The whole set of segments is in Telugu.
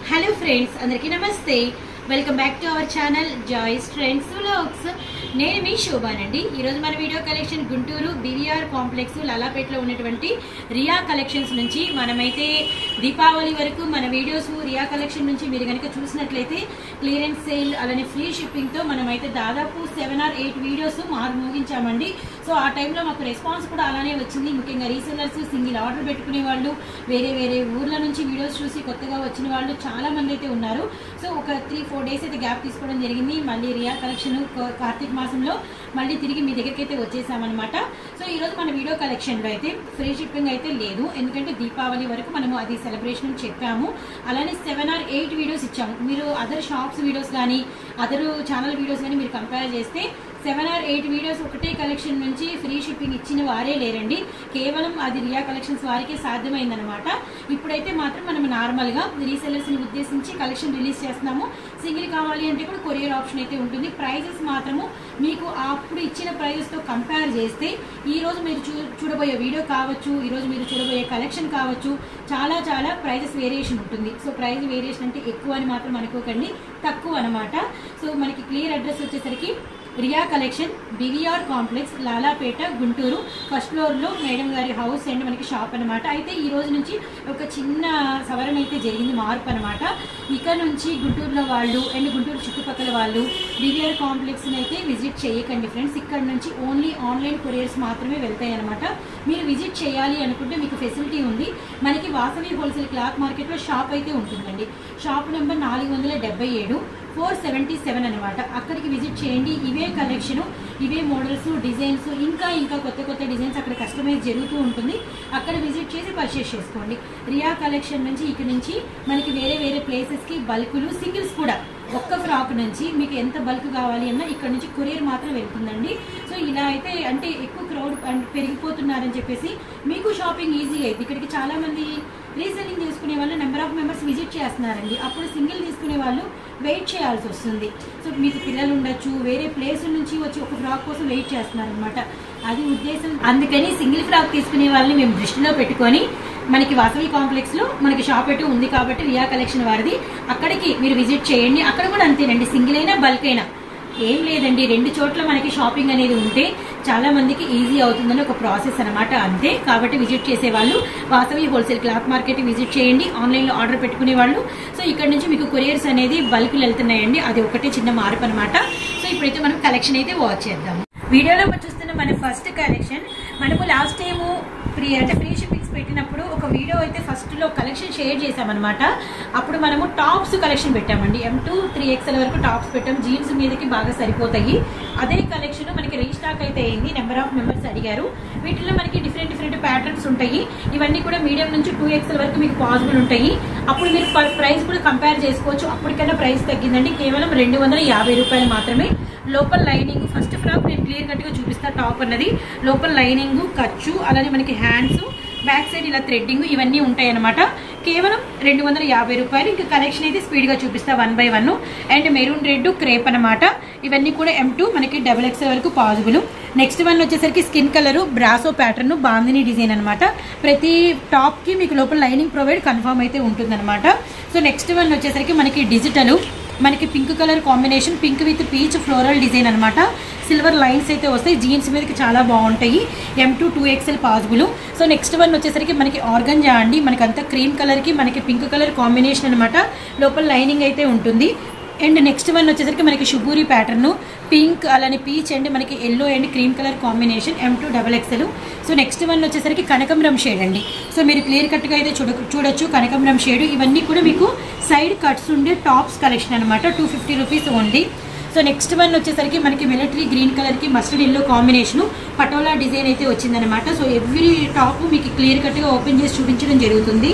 హలో ఫ్రెండ్స్ అందరికీ నమస్తే welcome back to our channel Joy's trends vlogs నేను మీ శోభానండి ఈరోజు మన video collection Guntur BVR complex లలాపేటలో ఉన్నటువంటి రియా కలెక్షన్స్ నుంచి మనమైతే దీపావళి వరకు మన వీడియోస్ రియా కలెక్షన్ నుంచి మీరు కనుక చూసినట్లయితే క్లియరెన్స్ సేల్ అలానే ఫ్రీ షిప్పింగ్తో మనమైతే దాదాపు సెవెన్ ఆర్ ఎయిట్ వీడియోస్ మారు మోగించామండి సో ఆ టైంలో మాకు రెస్పాన్స్ కూడా అలానే వచ్చింది ముఖ్యంగా రీసెలర్స్ సింగిల్ ఆర్డర్ పెట్టుకునే వాళ్ళు వేరే వేరే ఊర్ల నుంచి వీడియోస్ చూసి కొత్తగా వచ్చిన వాళ్ళు చాలా మంది అయితే ఉన్నారు సో ఒక త్రీ ఫోర్ డేస్ అయితే గ్యాప్ తీసుకోవడం జరిగింది మళ్ళీ రియా కలెక్షన్ కార్తీక మాసంలో మళ్ళీ తిరిగి మీ దగ్గరికి అయితే వచ్చేసామన్నమాట సో ఈరోజు మన వీడియో కలెక్షన్లో అయితే ఫ్రీ షిప్పింగ్ అయితే లేదు ఎందుకంటే దీపావళి వరకు మనము అది సెలబ్రేషన్ చెప్పాము అలానే సెవెన్ ఆర్ ఎయిట్ వీడియోస్ ఇచ్చాము మీరు అదర్ షాప్స్ వీడియోస్ కానీ అదర్ ఛానల్ వీడియోస్ కానీ మీరు కంపేర్ చేస్తే సెవెన్ ఆర్ ఎయిట్ వీడియోస్ ఒకటే కలెక్షన్ నుంచి ఫ్రీ షిప్పింగ్ ఇచ్చిన వారే లేరండి కేవలం అది రియా కలెక్షన్స్ వారికే సాధ్యమైందనమాట ఇప్పుడైతే మాత్రం మనం నార్మల్గా రీసెలర్స్ని ఉద్దేశించి కలెక్షన్ రిలీజ్ చేస్తున్నాము సింగిల్ కావాలి అంటే కూడా కొరియర్ ఆప్షన్ అయితే ఉంటుంది ప్రైజెస్ మాత్రము మీకు అప్పుడు ఇచ్చిన ప్రైజెస్తో కంపేర్ చేస్తే ఈ రోజు మీరు చూ చూడబోయే వీడియో కావచ్చు ఈ రోజు మీరు చూడబోయే కలెక్షన్ కావచ్చు చాలా చాలా ప్రైజెస్ వేరియేషన్ ఉంటుంది సో ప్రైస్ వేరియేషన్ అంటే ఎక్కువ అని మాత్రం అనుకోకండి తక్కువ అనమాట సో మనకి క్లియర్ అడ్రస్ వచ్చేసరికి Riya collection BVR complex Lalapet Guntur first ఫ్లోర్లో మేడం గారి హౌస్ అండ్ మనకి షాప్ అనమాట అయితే ఈ రోజు నుంచి ఒక చిన్న సవరణ అయితే జరిగింది మార్పు అనమాట ఇక నుంచి గుంటూరులో వాళ్ళు అండ్ గుంటూరు చుట్టుపక్కల వాళ్ళు బివిఆర్ కాంప్లెక్స్ని అయితే విజిట్ చేయకండి ఫ్రెండ్స్ ఇక్కడ నుంచి ఓన్లీ ఆన్లైన్ కొరియర్స్ మాత్రమే వెళ్తాయి అనమాట మీరు విజిట్ చేయాలి అనుకుంటే మీకు ఫెసిలిటీ ఉంది మనకి వాసవి హోల్సేల్ క్లాత్ మార్కెట్లో షాప్ అయితే ఉంటుందండి షాప్ నెంబర్ నాలుగు వందల డెబ్బై ఏడు ఫోర్ సెవెంటీ సెవెన్ అనమాట అక్కడికి విజిట్ చేయండి ఇవే కలెక్షన్ ఇవే మోడల్స్ డిజైన్స్ ఇంకా ఇంకా కొత్త కొత్త డిజైన్స్ అక్కడ కస్టమైజ్ జరుగుతూ ఉంటుంది అక్కడ విజిట్ చేసి పర్చేస్ చేసుకోండి రియా కలెక్షన్ నుంచి ఇక్కడ నుంచి మనకి వేరే వేరే ప్లేసెస్కి బల్కులు సింగిల్స్ కూడా ఒక్క ఫ్రాక్ నుంచి మీకు ఎంత బల్క్ కావాలి అన్నా ఇక్కడ నుంచి కొరియర్ మాత్రం వెళ్తుందండి సో ఇలా అయితే అంటే ఎక్కువ క్రౌడ్ పెరిగిపోతున్నారని చెప్పేసి మీకు షాపింగ్ ఈజీగా అయింది ఇక్కడికి చాలా మంది రీసెల్లింగ్ చేసుకునే వాళ్ళు నెంబర్ ఆఫ్ మెంబర్స్ విజిట్ చేస్తున్నారండి అప్పుడు సింగిల్ తీసుకునే వాళ్ళు వెయిట్ చేయాల్సి వస్తుంది సో మీకు పిల్లలు ఉండొచ్చు వేరే ప్లేస్ నుంచి వచ్చి ఒక ఫ్రాక్ కోసం వెయిట్ చేస్తున్నారనమాట అది ఉద్దేశం అందుకని సింగిల్ ఫ్రాక్ తీసుకునే వాళ్ళని మేము దృష్టిలో పెట్టుకొని మనకి వాసవి కాంప్లెక్స్ లో మనకి షాప్ అయితే ఉంది కాబట్టి రియా కలెక్షన్ వారిది అక్కడికి మీరు విజిట్ చేయండి అక్కడ కూడా అంతేనండి సింగిల్ అయినా బల్క్ అయినా ఏం లేదండి రెండు చోట్ల మనకి షాపింగ్ అనేది ఉంటే చాలా మందికి ఈజీ అవుతుందని ఒక ప్రాసెస్ అనమాట అంతే కాబట్టి విజిట్ చేసే వాళ్ళు Vasavi wholesale cloth market visit చేయండి ఆన్లైన్లో ఆర్డర్ పెట్టుకునే వాళ్ళు సో ఇక్కడ నుంచి మీకు కొరియర్స్ అనేది బల్క్లు వెళ్తున్నాయండి అది ఒకటే చిన్న మార్పు అనమాట సో ఇప్పుడైతే మనం కలెక్షన్ అయితే వాచ్ చేద్దాము వీడియోలో మనం చూస్తున్న మన ఫస్ట్ కలెక్షన్ మనము లాస్ట్ టైము ఫ్రీ అంటే ఫ్రీ షిప్పింగ్స్ పెట్టినప్పుడు ఒక వీడియో అయితే ఫస్ట్లో కలెక్షన్ షేర్ చేసామన్నమాట అప్పుడు మనము టాప్స్ కలెక్షన్ పెట్టామండి ఎం టూ త్రీ ఎక్స్ఎల్ వరకు టాప్స్ పెట్టాం జీన్స్ మీదకి బాగా సరిపోతాయి అదే కలెక్షన్ మనకి రీస్టాక్ అయితే అయింది నెంబర్ ఆఫ్ మెంబర్స్ అడిగారు వీటిలో మనకి డిఫరెంట్ డిఫరెంట్ ప్యాటర్న్స్ ఉంటాయి ఇవన్నీ కూడా మీడియం నుంచి టూ ఎక్స్ఎల్ వరకు మీకు పాసిబుల్ ఉంటాయి అప్పుడు మీరు ప్రైస్ కూడా కంపేర్ చేసుకోవచ్చు అప్పటికైనా ప్రైస్ తగ్గిందండి కేవలం రెండు వందల యాభై రూపాయలు మాత్రమే లోపల లైనింగ్ ఫస్ట్ ఫ్రాక్ నేను క్లియర్ కట్గా చూపిస్తా టాప్ అన్నది లోపల లైనింగ్ ఖర్చు అలానే మనకి హ్యాండ్స్ బ్యాక్ సైడ్ ఇలా థ్రెడ్డింగ్ ఇవన్నీ ఉంటాయి అనమాట కేవలం రెండు వందల యాభై రూపాయలు ఇంకా కలెక్షన్ అయితే స్పీడ్గా చూపిస్తా one by one and maroon red crepe అనమాట ఇవన్నీ కూడా ఎం టూ మనకి డబుల్ ఎక్స్ వరకు పాజిబుల్ నెక్స్ట్ వన్ వచ్చేసరికి skin colour brasso pattern bandhani design అనమాట ప్రతి టాప్కి మీకు లోపల లైనింగ్ ప్రొవైడ్ కన్ఫర్మ్ అయితే ఉంటుందన్నమాట సో నెక్స్ట్ వన్ వచ్చేసరికి మనకి డిజిటల్ మనకి pink colour combination pink with peach floral design అనమాట సిల్వర్ లైన్స్ అయితే వస్తాయి జీన్స్ మీదకి చాలా బాగుంటాయి M to two XL possible so next one వచ్చేసరికి మనకి ఆర్గంజా అండి మనకి అంతా క్రీమ్ కలర్కి మనకి పింక్ కలర్ కాంబినేషన్ అనమాట లోపల లైనింగ్ అయితే ఉంటుంది అండ్ నెక్స్ట్ వన్ వచ్చేసరికి మనకి షుగూరి ప్యాటర్న్ పింక్ అలానే పీచ్ అండ్ మనకి yellow and cream colour combination M two double XL so next one వచ్చేసరికి కనకంబరం షేడ్ అండి సో మీరు క్లియర్ కట్గా అయితే చూడ చూడొచ్చు కనకంబరం షేడ్ ఇవన్నీ కూడా మీకు సైడ్ కట్స్ ఉండే టాప్స్ కలెక్షన్ అనమాట two fifty rupees only so next one వచ్చేసరికి మనకి మిలిటరీ గ్రీన్ కలర్కి mustard yellow combination patola design అయితే వచ్చిందనమాట సో ఎవ్రీ టాప్ మీకు క్లియర్ కట్గా ఓపెన్ చేసి చూపించడం జరుగుతుంది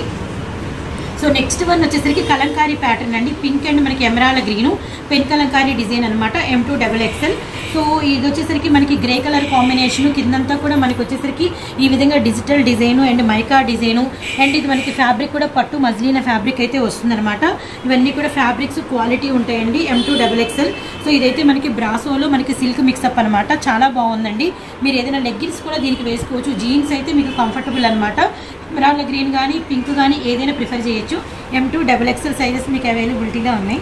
సో నెక్స్ట్ వన్ వచ్చేసరికి కలంకారీ ప్యాటర్న్ అండి పింక్ అండ్ మనకి emerald green pen Kalamkari design అనమాట M two double XL so ఇది వచ్చేసరికి మనకి గ్రే కలర్ కాంబినేషన్ కిందంతా కూడా మనకి వచ్చేసరికి ఈ విధంగా digital design and mica design and ఇది మనకి ఫ్యాబ్రిక్ కూడా పట్టు మజ్లీన ఫ్యాబ్రిక్ అయితే వస్తుందన్నమాట ఇవన్నీ కూడా ఫ్యాబ్రిక్స్ క్వాలిటీ ఉంటాయండి M two double XL so ఇదైతే మనకి బ్రాసోలో మనకి సిల్క్ మిక్సప్ అనమాట చాలా బాగుందండి మీరు ఏదైనా లెగ్గిన్స్ కూడా దీనికి వేసుకోవచ్చు జీన్స్ అయితే మీకు కంఫర్టబుల్ అనమాట ఎమరాల్డ్ గ్రీన్ కానీ పింక్ కానీ ఏదైనా ప్రిఫర్ చేయొచ్చు M two double XL sizes మీకు అవైలబిలిటీగా ఉన్నాయి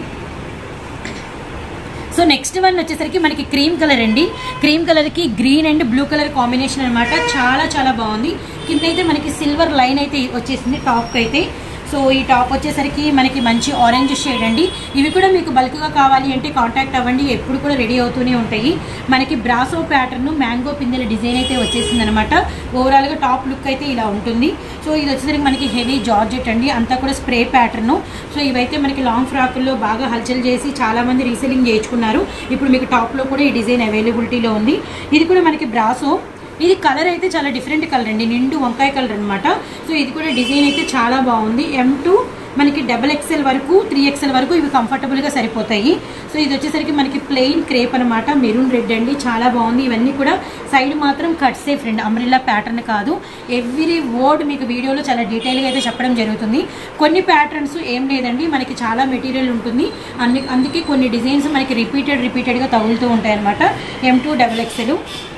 సో నెక్స్ట్ వన్ వచ్చేసరికి మనకి క్రీమ్ కలర్ అండి క్రీమ్ కలర్కి green and blue colour combination అనమాట చాలా చాలా బాగుంది కింద అయితే మనకి సిల్వర్ లైన్ అయితే వచ్చేసింది టాప్కి అయితే సో ఈ టాప్ వచ్చేసరికి మనకి మంచి ఆరెంజ్ షేడ్ అండి ఇవి కూడా మీకు బల్క్గా కావాలి అంటే కాంటాక్ట్ అవ్వండి ఎప్పుడు కూడా రెడీ అవుతూనే ఉంటాయి మనకి బ్రాసో ప్యాటర్న్ మ్యాంగో పిందెల డిజైన్ అయితే వచ్చేసింది అనమాట ఓవరాల్గా టాప్ లుక్ అయితే ఇలా ఉంటుంది సో ఇది వచ్చేసరికి మనకి హెవీ జార్జెట్ అండి అంతా కూడా స్ప్రే ప్యాటర్న్ సో ఇవైతే మనకి లాంగ్ ఫ్రాకుల్లో బాగా హల్చల్ చేసి చాలా మంది రీసెలింగ్ చేయించుకున్నారు ఇప్పుడు మీకు టాప్లో కూడా ఈ డిజైన్ అవైలబిలిటీలో ఉంది ఇది కూడా మనకి బ్రాసో ఇది కలర్ అయితే చాలా డిఫరెంట్ కలర్ అండి నిండు వంకాయ కలర్ అనమాట సో ఇది కూడా డిజైన్ అయితే చాలా బాగుంది ఎం టూ మనకి డబల్ ఎక్స్ఎల్ వరకు త్రీ ఎక్స్ఎల్ వరకు ఇవి కంఫర్టబుల్గా సరిపోతాయి సో ఇది వచ్చేసరికి మనకి ప్లెయిన్ క్రేప్ అనమాట మెరూన్ రెడ్ అండి చాలా బాగుంది ఇవన్నీ కూడా సైడ్ మాత్రం కట్సే ఫ్రెండ్ అమ్రిల్లా ప్యాటర్న్ కాదు ఎవ్రీ వర్డ్ మీకు వీడియోలో చాలా డీటెయిల్గా అయితే చెప్పడం జరుగుతుంది కొన్ని ప్యాటర్న్స్ ఏం లేదండి మనకి చాలా మెటీరియల్ ఉంటుంది అన్ని అందుకే కొన్ని డిజైన్స్ మనకి రిపీటెడ్ రిపీటెడ్గా తగులుతూ ఉంటాయి అనమాట ఎం టూ డబల్ ఎక్స్ఎల్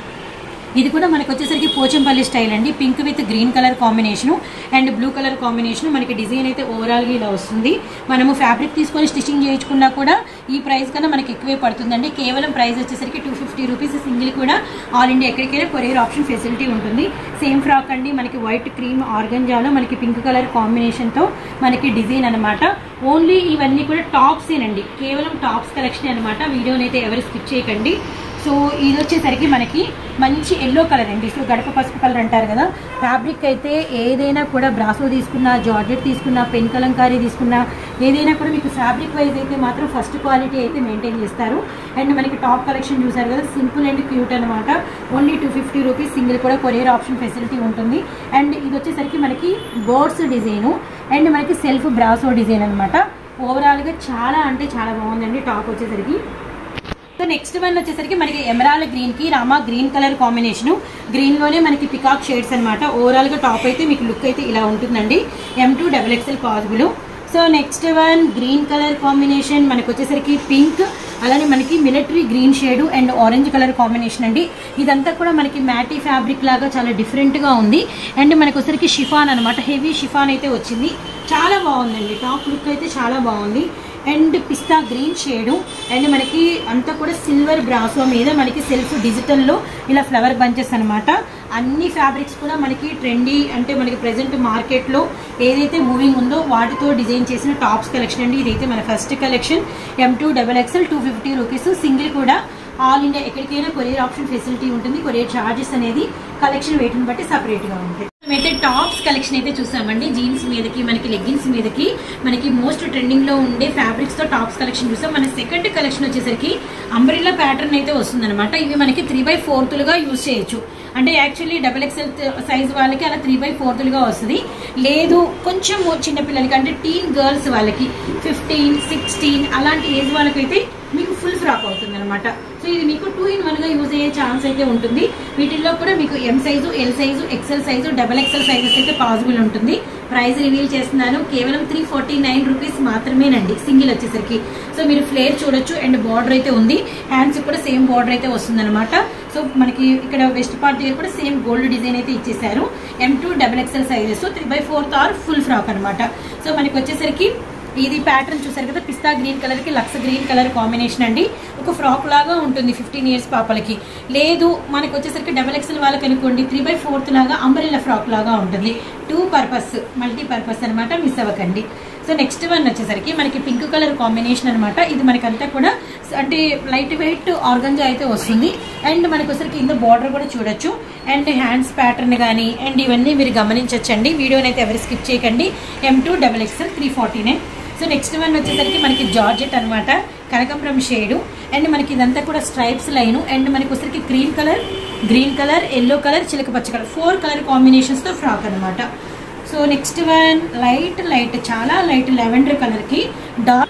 ఇది కూడా మనకి వచ్చేసరికి పోచంపల్లి స్టైల్ అండి pink with green colour combination and blue colour combination మనకి డిజైన్ అయితే ఓవరాల్గా ఇలా వస్తుంది మనము ఫ్యాబ్రిక్ తీసుకొని స్టిచ్చింగ్ చేయించుకున్నా కూడా ఈ ప్రైస్ కన్నా మనకి ఎక్కువే పడుతుందండి కేవలం ప్రైస్ వచ్చేసరికి టూ ఫిఫ్టీ రూపీస్ సింగిల్ కూడా ఆల్ ఇండియా ఎక్కడికైనా కొరియర్ ఆప్షన్ ఫెసిలిటీ ఉంటుంది సేమ్ ఫ్రాక్ అండి మనకి వైట్ క్రీమ్ ఆర్గంజాలో మనకి పింక్ కలర్ కాంబినేషన్తో మనకి డిజైన్ అనమాట ఓన్లీ ఇవన్నీ కూడా టాప్సేనండి కేవలం టాప్స్ కలెక్షన్ అనమాట వీడియోని అయితే ఎవరు స్కిప్ చేయకండి సో ఇది వచ్చేసరికి మనకి మంచి ఎల్లో కలర్ అండి సో గడప పసుపు కలర్ అంటారు కదా ఫ్యాబ్రిక్ అయితే ఏదైనా కూడా బ్రాసో తీసుకున్నా జార్జెట్ తీసుకున్నా పెన్ కలంకారీ తీసుకున్నా ఏదైనా కూడా మీకు ఫ్యాబ్రిక్ వైజ్ అయితే మాత్రం ఫస్ట్ క్వాలిటీ అయితే మెయింటైన్ చేస్తారు అండ్ మనకి టాప్ కలెక్షన్ చూసారు కదా సింపుల్ అండ్ క్యూట్ అనమాట only two fifty rupees single కూడా కొరియర్ ఆప్షన్ ఫెసిలిటీ ఉంటుంది అండ్ ఇది వచ్చేసరికి మనకి బోర్డ్స్ డిజైను అండ్ మనకి సెల్ఫ్ బ్రాసో డిజైన్ అనమాట ఓవరాల్గా చాలా అంటే చాలా బాగుందండి టాప్ వచ్చేసరికి సో నెక్స్ట్ వన్ వచ్చేసరికి మనకి ఎమరాల్డ్ గ్రీన్ కి Rama green colour combination green లోనే మనకి పికాక్ షేడ్స్ అనమాట ఓవరాల్ గా టాప్ అయితే మీకు లుక్ అయితే ఇలా ఉంటుందండి M two double XL possible so next one green colour combination మనకి వచ్చేసరికి పింక్ అలానే మనకి military green shade and orange colour combination అండి ఇదంతా కూడా మనకి మ్యాటీ ఫ్యాబ్రిక్ లాగా చాలా డిఫరెంట్గా ఉంది అండ్ మనకి వచ్చరికి షిఫాన్ అనమాట హెవీ షిఫాన్ అయితే వచ్చింది చాలా బాగుందండి టాప్ లుక్ అయితే చాలా బాగుంది అండ్ పిస్తా గ్రీన్ షేడు అండ్ మనకి అంతా కూడా సిల్వర్ బ్రాసో మీద మనకి సెల్ఫ్ డిజిటల్లో ఇలా ఫ్లవర్ బంచెస్ అనమాట అన్ని ఫ్యాబ్రిక్స్ కూడా మనకి ట్రెండీ అంటే మనకి ప్రజెంట్ మార్కెట్లో ఏదైతే మూవింగ్ ఉందో వాటితో డిజైన్ చేసిన టాప్స్ కలెక్షన్ అండి ఇదైతే మన first collection M two double XL two fifty rupees single కూడా ఆల్ ఇండియా ఎక్కడికైనా కొరియర్ ఆప్షన్ ఫెసిలిటీ ఉంటుంది కొరియర్ ఛార్జెస్ అనేది కలెక్షన్ వెయిట్ని బట్టి సపరేట్గా ఉంటాయి అయితే టాప్స్ కలెక్షన్ అయితే చూసామండి జీన్స్ మీదకి మనకి లెగ్గిన్స్ మీదకి మనకి మోస్ట్ ట్రెండింగ్ లో ఉండే ఫ్యాబ్రిక్స్ తో టాప్స్ కలెక్షన్ చూసాం మన సెకండ్ కలెక్షన్ వచ్చేసరికి అంబ్రిల్లా ప్యాటర్న్ అయితే వస్తుందన్నమాట ఇవి మనకి త్రీ బై ఫోర్త్లుగా యూజ్ చేయొచ్చు అంటే యాక్చువల్లీ డబల్ ఎక్స్ఎల్ సైజ్ వాళ్ళకి అలా త్రీ బై ఫోర్త్లుగా వస్తుంది లేదు కొంచెం చిన్నపిల్లలకి అంటే టీన్ గర్ల్స్ వాళ్ళకి ఫిఫ్టీన్ సిక్స్టీన్ అలాంటి ఏజ్ వాళ్ళకైతే మీకు ఫుల్ ఫ్రాక్ అవుతుంది అనమాట సో ఇది మీకు టూ ఇన్ వన్ గా యూజ్ అయ్యే ఛాన్స్ అయితే ఉంటుంది వీటిల్లో కూడా మీకు M size L size XL size double XL sizes అయితే పాసిబుల్ ఉంటుంది ప్రైస్ రివీల్ చేస్తున్నాను కేవలం త్రీ ఫార్టీ నైన్ రూపీస్ మాత్రమేనండి సింగిల్ వచ్చేసరికి సో మీరు ఫ్లేర్ చూడొచ్చు అండ్ బార్డర్ అయితే ఉంది హ్యాండ్స్ కూడా సేమ్ బార్డర్ అయితే వస్తుంది సో మనకి ఇక్కడ వెస్ట్ పార్ట్ దగ్గర కూడా సేమ్ గోల్డ్ డిజైన్ అయితే ఇచ్చేసారు M two double XL sizes three by fourth or full frock అనమాట సో మనకి వచ్చేసరికి ఇది ప్యాటర్న్ చూసారు కదా పిస్తా గ్రీన్ కలర్ కి లక్స్ గ్రీన్ కలర్ కాంబినేషన్ అండి ఒక ఫ్రాక్ లాగా ఉంటుంది ఫిఫ్టీన్ ఇయర్స్ పాపలకి లేదు మనకి వచ్చేసరికి డబల్ ఎక్స్ఎల్ వాళ్ళకి అనుకోండి త్రీ బై ఫోర్త్ లాగా అంబరిల్లా ఫ్రాక్ లాగా ఉంటుంది టూ పర్పస్ మల్టీ పర్పస్ అనమాట మిస్ అవ్వకండి సో నెక్స్ట్ వన్ వచ్చేసరికి మనకి పింక్ కలర్ కాంబినేషన్ అనమాట ఇది మనకంతా కూడా అంటే లైట్ వెయిట్ ఆర్గంజా అయితే వస్తుంది అండ్ మనకి వచ్చరికి కింద బార్డర్ కూడా చూడొచ్చు అండ్ హ్యాండ్స్ ప్యాటర్న్ కానీ అండ్ ఇవన్నీ మీరు గమనించవచ్చండి వీడియోని అయితే ఎవరు స్కిప్ చేయకండి M two double XL three forty nine so next one వచ్చేసరికి మనకి జార్జెట్ అనమాట కనకంబరం షేడు అండ్ మనకి ఇదంతా కూడా స్ట్రైప్స్ లైన్ అండ్ మనకి వచ్చరికి cream colour green colour yellow colour చిలక పచ్చ కలర్ ఫోర్ కలర్ కాంబినేషన్స్తో ఫ్రాక్ అనమాట so next one light light చాలా లైట్ లెవెండర్ కలర్కి డార్క్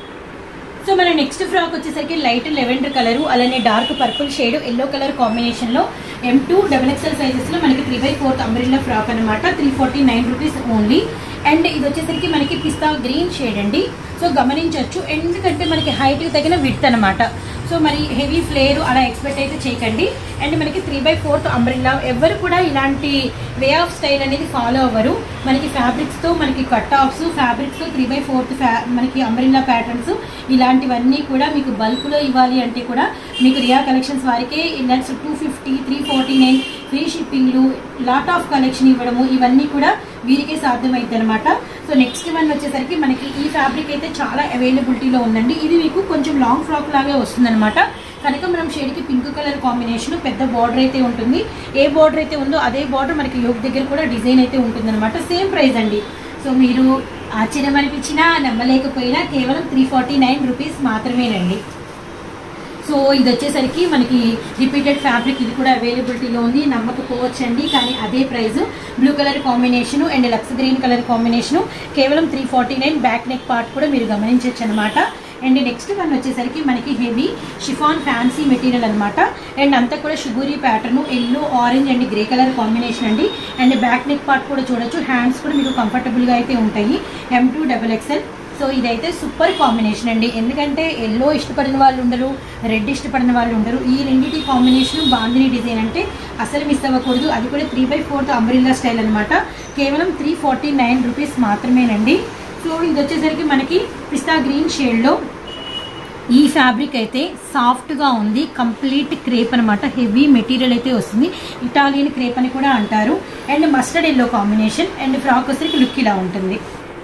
సో మన నెక్స్ట్ ఫ్రాక్ వచ్చేసరికి లైట్ లెవెండర్ కలర్ అలానే dark purple shade yellow colour combination లో M two double XL sizes లో మనకి three by fourth umbrella frock అనమాట three forty nine rupees only and ఇది వచ్చేసరికి మనకి పిస్తా గ్రీన్ షేడ్ అండి సో గమనించవచ్చు ఎందుకంటే మనకి హైట్కి తగిన విడ్త్ అనమాట సో మరి హెవీ ఫ్లేర్ అలా ఎక్స్పెక్ట్ అయితే చేయకండి అండ్ మనకి త్రీ బై ఫోర్త్ అంబ్రిల్లా ఎవరు కూడా ఇలాంటి వే ఆఫ్ స్టైల్ అనేది ఫాలో అవ్వరు మనకి ఫ్యాబ్రిక్స్తో మనకి కట్ ఆఫ్స్ ఫ్యాబ్రిక్స్తో త్రీ బై ఫోర్త్ ఫ్యా మనకి అంబ్రిల్లా ప్యాటర్న్స్ ఇలాంటివన్నీ కూడా మీకు బల్క్లో ఇవ్వాలి అంటే కూడా మీకు రియా కలెక్షన్స్ వారికే inners two fifty three forty nine free షిప్పింగ్లు లాట్ ఆఫ్ కలెక్షన్ ఇవ్వడము ఇవన్నీ కూడా వీరికే సాధ్యమైంది అనమాట సో నెక్స్ట్ వన్ వచ్చేసరికి మనకి ఈ ఫ్యాబ్రిక్ అయితే చాలా అవైలబిలిటీలో ఉందండి ఇది మీకు కొంచెం లాంగ్ ఫ్రాక్ లాగే వస్తుందన్నమాట కనకమరం షేడ్కి పింక్ కలర్ కాంబినేషన్ పెద్ద బార్డర్ అయితే ఉంటుంది ఏ బార్డర్ అయితే ఉందో అదే బార్డర్ మనకి యోగ్ దగ్గర కూడా డిజైన్ అయితే ఉంటుందన్నమాట సేమ్ ప్రైస్ అండి సో మీరు ఆశ్చర్యం అనిపించినా నమ్మలేకపోయినా కేవలం త్రీ ఫార్టీ నైన్ రూపీస్ మాత్రమేనండి సో ఇది వచ్చేసరికి మనకి రిపీటెడ్ ఫ్యాబ్రిక్ ఇది కూడా అవైలబిలిటీలో ఉంది నమ్మకపోవచ్చండి కానీ అదే price blue colour combination and లక్స్ గ్రీన్ కలర్ కాంబినేషన్ కేవలం three forty nine back neck part కూడా మీరు గమనించవచ్చు అనమాట అండ్ నెక్స్ట్ వన్ వచ్చేసరికి మనకి హెవీ షిఫాన్ ఫ్యాన్సీ మెటీరియల్ అనమాట అండ్ అంతా కూడా షుగూరీ pattern yellow orange and grey colour combination అండి అండ్ బ్యాక్ నెక్ పార్ట్ కూడా చూడొచ్చు హ్యాండ్స్ కూడా మీకు కంఫర్టబుల్గా అయితే ఉంటాయి M two double XL so ఇదైతే సూపర్ కాంబినేషన్ అండి ఎందుకంటే ఎల్లో ఇష్టపడిన వాళ్ళు ఉండరు రెడ్ ఇష్టపడిన వాళ్ళు ఉండరు ఈ రెండింటి కాంబినేషన్ బాందిని డిజైన్ అంటే అసలు మిస్ అవ్వకూడదు అది కూడా three by fourth umbrella style అనమాట కేవలం త్రీ ఫార్టీ నైన్ రూపీస్ మాత్రమేనండి సో ఇది వచ్చేసరికి మనకి పిస్తా గ్రీన్ షేడ్లో ఈ ఫ్యాబ్రిక్ అయితే సాఫ్ట్గా ఉంది కంప్లీట్ క్రేప్ అనమాట హెవీ మెటీరియల్ అయితే వస్తుంది ఇటాలియన్ క్రేప్ అని కూడా అంటారు and mustard yellow combination and frock వచ్చేసరికి లుక్ ఇలా ఉంటుంది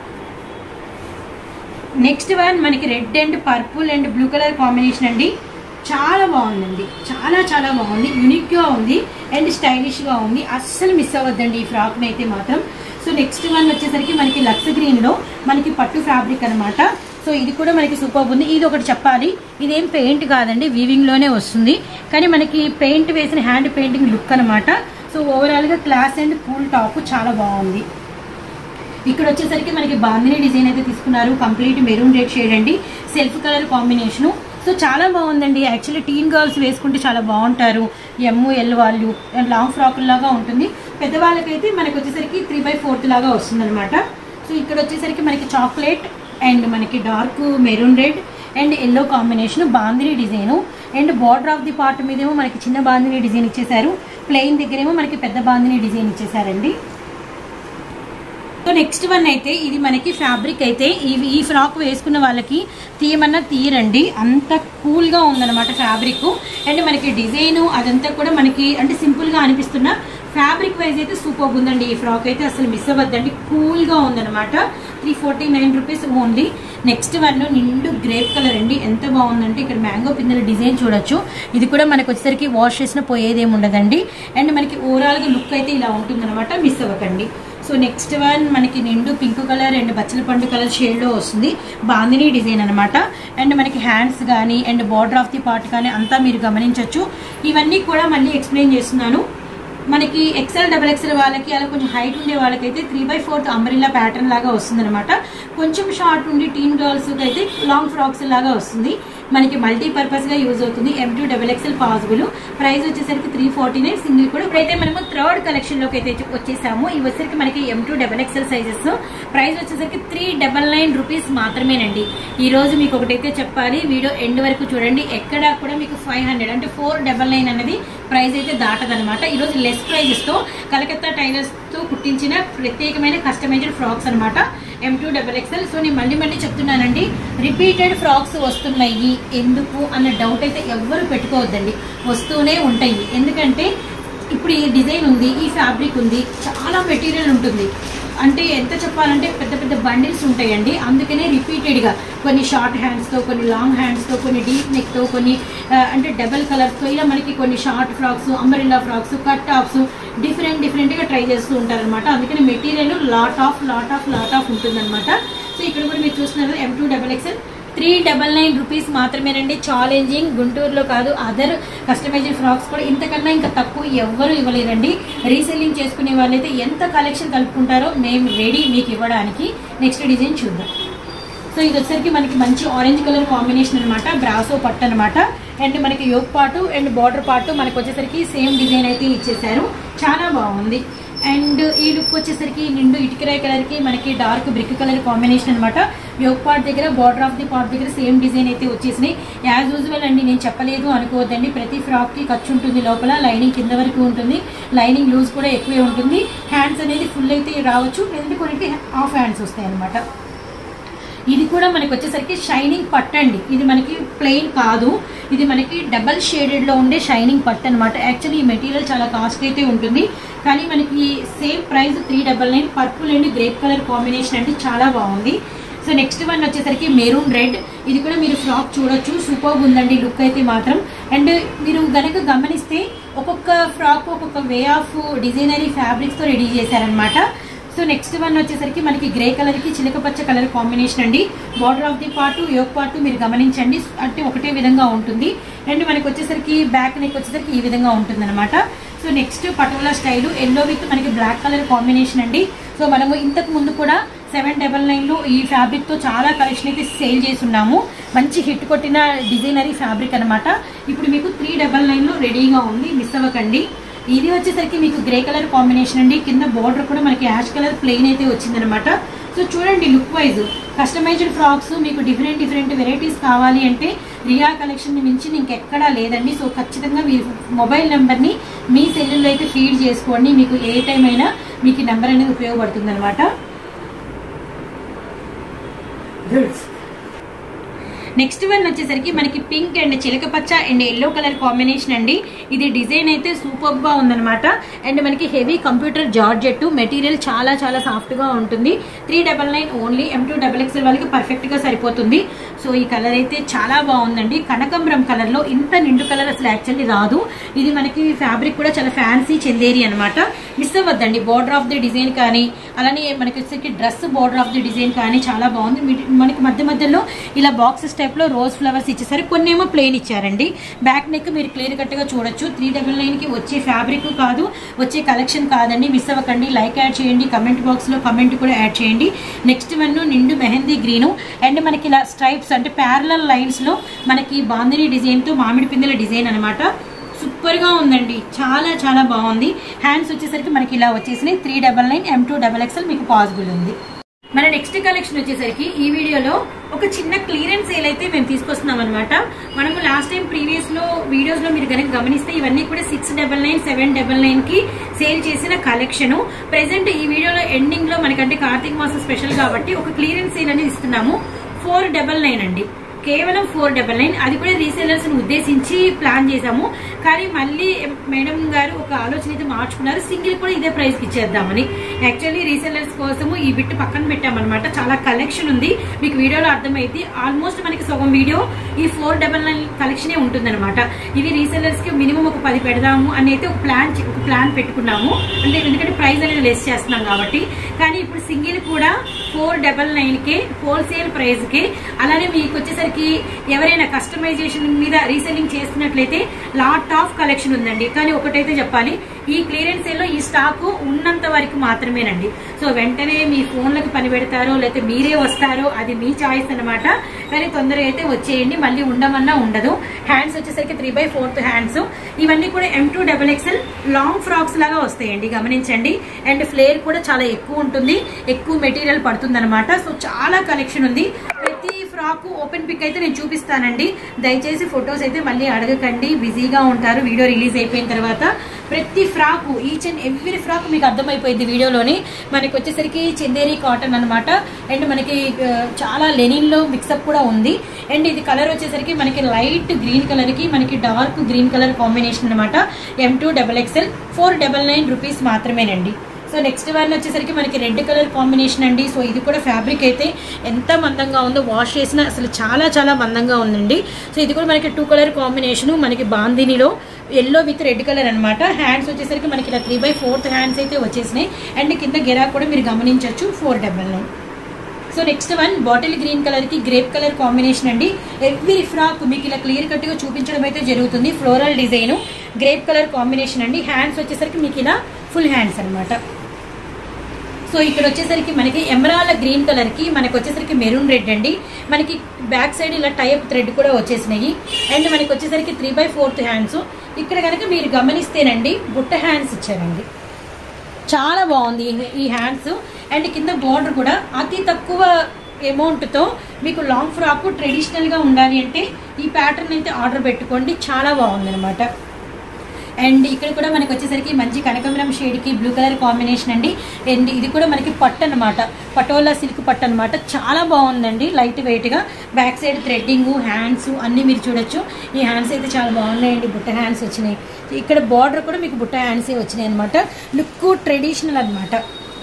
నెక్స్ట్ వన్ మనకి red and purple and blue colour combination అండి చాలా బాగుందండి చాలా చాలా బాగుంది యూనిక్గా ఉంది అండ్ స్టైలిష్గా ఉంది అస్సలు మిస్ అవ్వద్దండి ఈ ఫ్రాక్ని అయితే మాత్రం సో నెక్స్ట్ వన్ వచ్చేసరికి మనకి లక్స్ గ్రీన్లో మనకి పట్టు ఫ్యాబ్రిక్ అనమాట సో ఇది కూడా మనకి సూపర్ ఉంది ఇది ఒకటి చెప్పాలి ఇదేం పెయింట్ కాదండి వీవింగ్లోనే వస్తుంది కానీ మనకి పెయింట్ వేసిన హ్యాండ్ పెయింటింగ్ లుక్ అనమాట సో ఓవరాల్గా క్లాస్ అండ్ కూల్ టాప్ చాలా బాగుంది ఇక్కడ వచ్చేసరికి మనకి బాందిని డిజైన్ అయితే తీసుకున్నారు కంప్లీట్ మెరూన్ రెడ్ షేడ్ అండి సెల్ఫ్ కలర్ కాంబినేషను సో చాలా బాగుందండి యాక్చువల్లీ టీన్ గర్ల్స్ వేసుకుంటే చాలా బాగుంటారు ఎమ్ము ఎల్ వాళ్ళు లాంగ్ ఫ్రాక్ లాగా ఉంటుంది పెద్దవాళ్ళకైతే మనకి వచ్చేసరికి త్రీ బై ఫోర్త్ లాగా వస్తుంది అనమాట సో ఇక్కడ వచ్చేసరికి మనకి చాక్లెట్ అండ్ మనకి dark maroon red and yellow combination bandhani design and border of the part మీదేమో మనకి చిన్న బాందిని డిజైన్ ఇచ్చేసారు ప్లెయిన్ దగ్గరేమో మనకి పెద్ద బాందిని డిజైన్ ఇచ్చేసారండి సో నెక్స్ట్ వన్ అయితే ఇది మనకి ఫ్యాబ్రిక్ అయితే ఈ ఈ ఫ్రాక్ వేసుకున్న వాళ్ళకి తీయమన్నా తీయరండి అంత కూల్గా ఉందన్నమాట ఫ్యాబ్రిక్ అండ్ మనకి డిజైన్ అదంతా కూడా మనకి అంటే సింపుల్గా అనిపిస్తున్న ఫ్యాబ్రిక్ వైజ్ అయితే సూపర్ ఉందండి ఈ ఫ్రాక్ అయితే అసలు మిస్ అవ్వద్దండి కూల్గా ఉందన్నమాట three forty nine rupees only next one నిండు గ్రేప్ కలర్ అండి ఎంత బాగుందంటే ఇక్కడ మ్యాంగో పిందెల డిజైన్ చూడొచ్చు ఇది కూడా మనకి వచ్చేసరికి వాష్ చేసిన పోయేదేమి ఉండదండి అండ్ మనకి ఓవరాల్గా లుక్ అయితే ఇలా ఉంటుందన్నమాట మిస్ అవ్వకండి సో నెక్స్ట్ వన్ మనకి నిండు పింక్ కలర్ అండ్ బచ్చల పండు కలర్ షేడ్లో వస్తుంది బాందిని డిజైన్ అనమాట అండ్ మనకి హ్యాండ్స్ కానీ and border of the part కానీ అంతా మీరు గమనించవచ్చు ఇవన్నీ కూడా మళ్ళీ ఎక్స్ప్లెయిన్ చేస్తున్నాను మనకి ఎక్సెల్ డబల్ ఎక్సెల్ వాళ్ళకి అలా కొంచెం హైట్ ఉండే వాళ్ళకైతే three by fourth umbrella pattern లాగా వస్తుందన్నమాట కొంచెం షార్ట్ ఉండి టీన్ గర్ల్స్ అయితే లాంగ్ ఫ్రాక్స్ లాగా వస్తుంది మనకి మల్టీపర్పస్ గా యూజ్ అవుతుంది M two double XL possible price వచ్చేసరికి త్రీ ఫార్టీ నైన్ సింగిల్ కూడా ఇప్పుడైతే మనము థర్డ్ కలెక్షన్ లోకి అయితే వచ్చేసాము ఇవి వచ్చేసరికి మనకి M two double XL sizes price వచ్చేసరికి త్రీ డబల్ నైన్ రూపీస్ మాత్రమేనండి ఈ రోజు మీకు ఒకటైతే చెప్పాలి వీడియో ఎండ్ వరకు చూడండి ఎక్కడా కూడా మీకు ఫైవ్ హండ్రెడ్ అంటే ఫోర్ డబల్ నైన్ అనేది ప్రైస్ అయితే దాటదనమాట ఈ రోజు లెస్ ప్రైజెస్ తో కలకత్తా టైలర్స్ తో కుట్టించిన ప్రత్యేకమైన కస్టమైజ్డ్ ఫ్రాక్స్ అనమాట M two double XL so నేను మళ్ళీ మళ్ళీ చెప్తున్నానండి రిపీటెడ్ ఫ్రాక్స్ వస్తున్నాయి ఎందుకు అన్న డౌట్ అయితే ఎవ్వరు పెట్టుకోవద్దండి వస్తూనే ఉంటాయి ఎందుకంటే ఇప్పుడు ఈ డిజైన్ ఉంది ఈ ఫ్యాబ్రిక్ ఉంది చాలా మెటీరియల్ ఉంటుంది అంటే ఎంత చెప్పాలంటే పెద్ద పెద్ద బండిల్స్ ఉంటాయండి అందుకనే రిపీటెడ్గా కొన్ని షార్ట్ హ్యాండ్స్తో కొన్ని లాంగ్ హ్యాండ్స్తో కొన్ని డీప్ నెక్తో కొన్ని ఆ, అంటే డబల్ కలర్స్తో ఇలా మనకి కొన్ని short frocks umbrella frocks cut tops different డిఫరెంట్గా ట్రై చేస్తూ ఉంటారనమాట అందుకని material lot of lot of lot of ఉంటుందన్నమాట సో ఇక్కడ కూడా మీరు చూస్తున్నారు M two double XL three double nine rupees మాత్రమేనండి ఛాలెంజింగ్ గుంటూరులో కాదు అదర్ కస్టమైజ్డ్ ఫ్రాక్స్ కూడా ఇంతకన్నా ఇంకా తక్కువ ఎవ్వరు ఇవ్వలేరండి రీసెల్లింగ్ చేసుకునే వాళ్ళైతే ఎంత కలెక్షన్ కలుపుకుంటారో మేము రెడీ మీకు ఇవ్వడానికి నెక్స్ట్ డిజైన్ చూద్దాం సో ఇది వచ్చేసరికి మనకి మంచి ఆరెంజ్ కలర్ కాంబినేషన్ అనమాట బ్రాసో పట్టు అనమాట అండ్ మనకి యోగ్ పాటు అండ్ బార్డర్ పాటు మనకి వచ్చేసరికి సేమ్ డిజైన్ అయితే ఇచ్చేసారు చాలా బాగుంది అండ్ ఈ లుక్ వచ్చేసరికి నిండు ఇటుకరాయ్ కలర్ కి మనకి డార్క్ బ్రిక్ కలర్ కాంబినేషన్ అనమాట యోగ్ పార్ట్ దగ్గర బార్డర్ ఆఫ్ ది పార్ట్ దగ్గర సేమ్ డిజైన్ అయితే వచ్చేసినాయి యాజ్ యూజువల్ అండి నేను చెప్పలేదు అనుకోవద్దండి ప్రతి ఫ్రాక్ కి ఖర్చు ఉంటుంది లోపల లైనింగ్ కింద వరకు ఉంటుంది లైనింగ్ లూజ్ కూడా ఎక్కువే ఉంటుంది హ్యాండ్స్ అనేది ఫుల్ అయితే రావచ్చు లేదంటే కొన్నిటి హాఫ్ హ్యాండ్స్ వస్తాయి అనమాట ఇది కూడా మనకి వచ్చేసరికి షైనింగ్ పట్టు అండి ఇది మనకి ప్లెయిన్ కాదు ఇది మనకి డబల్ షేడెడ్ లో ఉండే షైనింగ్ పట్టు అనమాట యాక్చువల్లీ ఈ మెటీరియల్ చాలా కాస్ట్ అయితే ఉంటుంది కానీ మనకి same price three double nine purple and grape colour combination అంటే చాలా బాగుంది సో నెక్స్ట్ వన్ వచ్చేసరికి మెరూన్ రెడ్ ఇది కూడా మీరు ఫ్రాక్ చూడొచ్చు సూపర్ ఉందండి లుక్ అయితే మాత్రం అండ్ మీరు గనక గమనిస్తే ఒక్కొక్క ఫ్రాక్ ఒక్కొక్క వే ఆఫ్ డిజైనరీ ఫ్యాబ్రిక్స్ తో రెడీ చేశారనమాట సో నెక్స్ట్ వన్ వచ్చేసరికి మనకి గ్రే కలర్ కి చిలక పచ్చ కలర్ కాంబినేషన్ అండి border of the part yoke part మీరు గమనించండి అంటే ఒకటే విధంగా ఉంటుంది అండ్ మనకి వచ్చేసరికి బ్యాక్ నెక్ వచ్చేసరికి ఈ విధంగా ఉంటుంది అనమాట so next Patola style yellow with మనకి బ్లాక్ కలర్ కాంబినేషన్ అండి సో మనము ఇంతకు ముందు కూడా సెవెన్ డబల్ నైన్లో ఈ ఫ్యాబ్రిక్తో చాలా కలెక్షన్ అయితే సేల్ చేస్తున్నాము మంచి హిట్ కొట్టిన డిజైనరీ ఫ్యాబ్రిక్ అనమాట ఇప్పుడు మీకు త్రీ డబల్ నైన్లో రెడీగా ఉంది మిస్ అవ్వకండి ఇది వచ్చేసరికి మీకు గ్రే కలర్ కాంబినేషన్ అండి కింద బార్డర్ కూడా మనకి యాష్ కలర్ ప్లెయిన్ అయితే వచ్చిందనమాట సో చూడండి లుక్ వైజ్ కస్టమైజ్డ్ ఫ్రాక్స్ మీకు డిఫరెంట్ డిఫరెంట్ వెరైటీస్ కావాలి అంటే రియా కలెక్షన్ మించి ఇంకెక్కడా లేదండి సో ఖచ్చితంగా మీరు మొబైల్ నెంబర్ని మీ సెల్లులో అయితే ఫీడ్ చేసుకోండి మీకు ఏ టైం అయినా మీకు ఈ నెంబర్ అనేది ఉపయోగపడుతుంది అనమాట నెక్స్ట్ వన్ వచ్చేసరికి మనకి పింక్ అండ్ చిలక పచ్చ అండ్ ఎల్లో కలర్ కాంబినేషన్ అండి ఇది డిజైన్ అయితే సూపర్ గా ఉందన్నమాట అండ్ మనకి హెవీ కంప్యూటర్ జార్జెట్ మెటీరియల్ చాలా చాలా సాఫ్ట్ గా ఉంటుంది three double nine only M two double XL వాళ్ళకి పర్ఫెక్ట్ గా సరిపోతుంది సో ఈ కలర్ అయితే చాలా బాగుందండి కనకంబరం కలర్ లో ఇంత నిండు కలర్ అసలు యాక్చువల్లీ రాదు ఇది మనకి ఫ్యాబ్రిక్ కూడా చాలా ఫ్యాన్సీ చందేరి అనమాట మిస్ అవ్వద్దండి బార్డర్ ఆఫ్ ది డిజైన్ కానీ అలానే మనకి వచ్చేసరికి dress border of the design కానీ చాలా బాగుంది మీ- మనకి మధ్య మధ్యలో ఇలా బాక్సెస్ టైప్ లో రోజ్ ఫ్లవర్స్ ఇచ్చేసరి కొన్ని ఏమో ప్లెయిన్ ఇచ్చారండి బ్యాక్ నెక్ మీరు క్లియర్ కట్ గా చూడొచ్చు త్రీ డబల్ నైన్ కి వచ్చే ఫ్యాబ్రిక్ కాదు వచ్చే కలెక్షన్ కాదండి మిస్ అవ్వకండి లైక్ యాడ్ చేయండి కమెంట్ బాక్స్ లో కమెంట్ కూడా యాడ్ చేయండి నెక్స్ట్ వన్ నిండు మెహందీ గ్రీను అండ్ మనకి ఇలా స్ట్రైప్స్ అంటే ప్యారలల్ లైన్స్ లో మనకి బాందిని డిజైన్ తో మామిడి పిందెల డిజైన్ అనమాట సూపర్ గా ఉందండి చాలా చాలా బాగుంది హ్యాండ్స్ వచ్చేసరికి మనకి ఇలా వచ్చేసినాయి three double nine M two double XL మీకు పాసిబుల్ ఉంది మన నెక్స్ట్ కలెక్షన్ వచ్చేసరికి ఈ వీడియోలో ఒక చిన్న క్లియరెన్స్ సేల్ అయితే మేము తీసుకొస్తున్నాం అనమాట మనము లాస్ట్ టైం ప్రీవియస్ లో వీడియోస్ లో మీరు కనుక గమనిస్తే ఇవన్నీ కూడా six double nine seven double nine కి సేల్ చేసిన కలెక్షన్ ప్రెసెంట్ ఈ వీడియోలో ఎండింగ్ లో మనకంటే కార్తీక మాసం స్పెషల్ కాబట్టి ఒక క్లియరెన్స్ సేల్ అనేది ఇస్తున్నాము ఫోర్ డబల్ నైన్ అండి కేవలం ఫోర్ డబల్ నైన్ అది కూడా రీసేలర్స్ ఉద్దేశించి ప్లాన్ చేశాము కానీ మళ్ళీ మేడం గారు ఒక ఆలోచన అయితే మార్చుకున్నారు సింగిల్ కూడా ఇదే ప్రైస్ కి ఇచ్చేద్దామని యాక్చువల్లీ రీసేలర్స్ కోసము ఈ బిట్ పక్కన పెట్టామన్నమాట చాలా కలెక్షన్ ఉంది మీకు వీడియోలో అర్థమైంది ఆల్మోస్ట్ మనకి సగం వీడియో ఈ ఫోర్ డబల్ నైన్ కలెక్షనే ఉంటుందన్నమాట ఇవి రీసేలర్స్ కి మినిమం ఒక పది పెడదాము అని అయితే ఒక ప్లాన్ ఒక ప్లాన్ పెట్టుకున్నాము అంటే ఎందుకంటే ప్రైస్ అనేది లెస్ చేస్తున్నాం కాబట్టి కానీ ఇప్పుడు సింగిల్ కూడా ఫోర్ డబల్ నైన్ కే హోల్సేల్ ప్రైస్ కి అలానే మీకు వచ్చేసరికి ఎవరైనా కస్టమైజేషన్ మీద రీసెల్లింగ్ చేస్తున్నట్లయితే లాట్ ఆఫ్ కలెక్షన్ ఉందండి కానీ ఒకటైతే చెప్పాలి ఈ క్లియరెన్స్ సేల్ లో ఈ స్టాక్ ఉన్నంత వరకు మాత్రమేనండి సో వెంటనే మీ ఫోన్లకు పని పెడతారో లేకపోతే మీరే వస్తారో అది మీ చాయిస్ అన్నమాట కానీ తొందరగా అయితే వచ్చేయండి మళ్ళీ ఉండమన్నా ఉండదు హ్యాండ్స్ వచ్చేసరికి త్రీ బై ఫోర్త్ హ్యాండ్స్ ఇవన్నీ కూడా M two double XL long frocks లాగా వస్తాయండి గమనించండి అండ్ ఫ్లేర్ కూడా చాలా ఎక్కువ ఉంటుంది ఎక్కువ మెటీరియల్ పడుతుంది అనమాట సో చాలా కలెక్షన్ ఉంది ప్రతి ఫ్రాక్ ఓపెన్ పిక్ అయితే నేను చూపిస్తానండి దయచేసి ఫొటోస్ అయితే మళ్ళీ అడగకండి బిజీగా ఉంటారు వీడియో రిలీజ్ అయిపోయిన తర్వాత ప్రతి frock each and every frock మీకు అర్థమైపోయింది వీడియోలోని మనకి వచ్చేసరికి చందేరి కాటన్ అన్నమాట అండ్ మనకి ఆ, చాలా లెనిన్ లో మిక్సప్ కూడా ఉంది అండ్ ఇది కలర్ వచ్చేసరికి మనకి లైట్ గ్రీన్ కలర్ కి మనకి డార్క్ గ్రీన్ కలర్ కాంబినేషన్ అనమాట M two double XL four double nine rupees మాత్రమేనండి సో నెక్స్ట్ వన్ వచ్చేసరికి మనకి రెడ్ కలర్ కాంబినేషన్ అండి సో ఇది కూడా ఫ్యాబ్రిక్ అయితే ఎంత మందంగా ఉందో వాష్ చేసినా అసలు చాలా చాలా మందంగా ఉందండి సో ఇది కూడా మనకి టూ కలర్ కాంబినేషన్ మనకి బాందినిలో ఎల్లో విత్ రెడ్ కలర్ అన్నమాట హ్యాండ్స్ వచ్చేసరికి మనకి ఇలా త్రీ బై ఫోర్త్ హ్యాండ్స్ అయితే వచ్చేసినాయి అండ్ కింద గెరా కూడా మీరు గమనించవచ్చు four double nine so next one bottle green colour కి గ్రేప్ కలర్ కాంబినేషన్ అండి ఎవ్రీ ఫ్రాక్ మీకు ఇలా క్లియర్ కట్ గా చూపించడం అయితే జరుగుతుంది floral design grape colour combination అండి హ్యాండ్స్ వచ్చేసరికి మీకు ఇలా ఫుల్ హ్యాండ్స్ అన్నమాట సో ఇక్కడ వచ్చేసరికి మనకి ఎమరాల గ్రీన్ కలర్ కి మనకి వచ్చేసరికి మెరూన్ రెడ్ అండి మనకి బ్యాక్ సైడ్ ఇలా టైప్ థ్రెడ్ కూడా వచ్చేసినాయి అండ్ మనకి వచ్చేసరికి త్రీ బై ఫోర్త్ హ్యాండ్స్ ఇక్కడ కనుక మీరు గమనిస్తేనండి బుట్ట హ్యాండ్స్ ఇచ్చారండి చాలా బాగుంది ఈ- ఈ హ్యాండ్స్ అండ్ కింద బార్డర్ కూడా అతి తక్కువ అమౌంట్తో మీకు లాంగ్ ఫ్రాక్ ట్రెడిషనల్గా ఉండాలి అంటే ఈ ప్యాటర్న్ అయితే ఆర్డర్ పెట్టుకోండి చాలా బాగుంది అనమాట అండ్ ఇక్కడ కూడా మనకి వచ్చేసరికి మంచి కనకమరం షేడ్కి బ్లూ కలర్ కాంబినేషన్ అండి అండ్ ఇది కూడా మనకి పట్టు అనమాట పటోలా సిల్క్ పట్టు అనమాట చాలా బాగుందండి లైట్ వెయిట్గా బ్యాక్ సైడ్ థ్రెడ్డింగ్ హ్యాండ్స్ అన్నీ మీరు చూడొచ్చు ఈ హ్యాండ్స్ అయితే చాలా బాగున్నాయండి బుట్ట హ్యాండ్స్ వచ్చినాయి ఇక్కడ బార్డర్ కూడా మీకు బుట్ట హ్యాండ్సే వచ్చినాయి అనమాట లుక్ ట్రెడిషనల్ అనమాట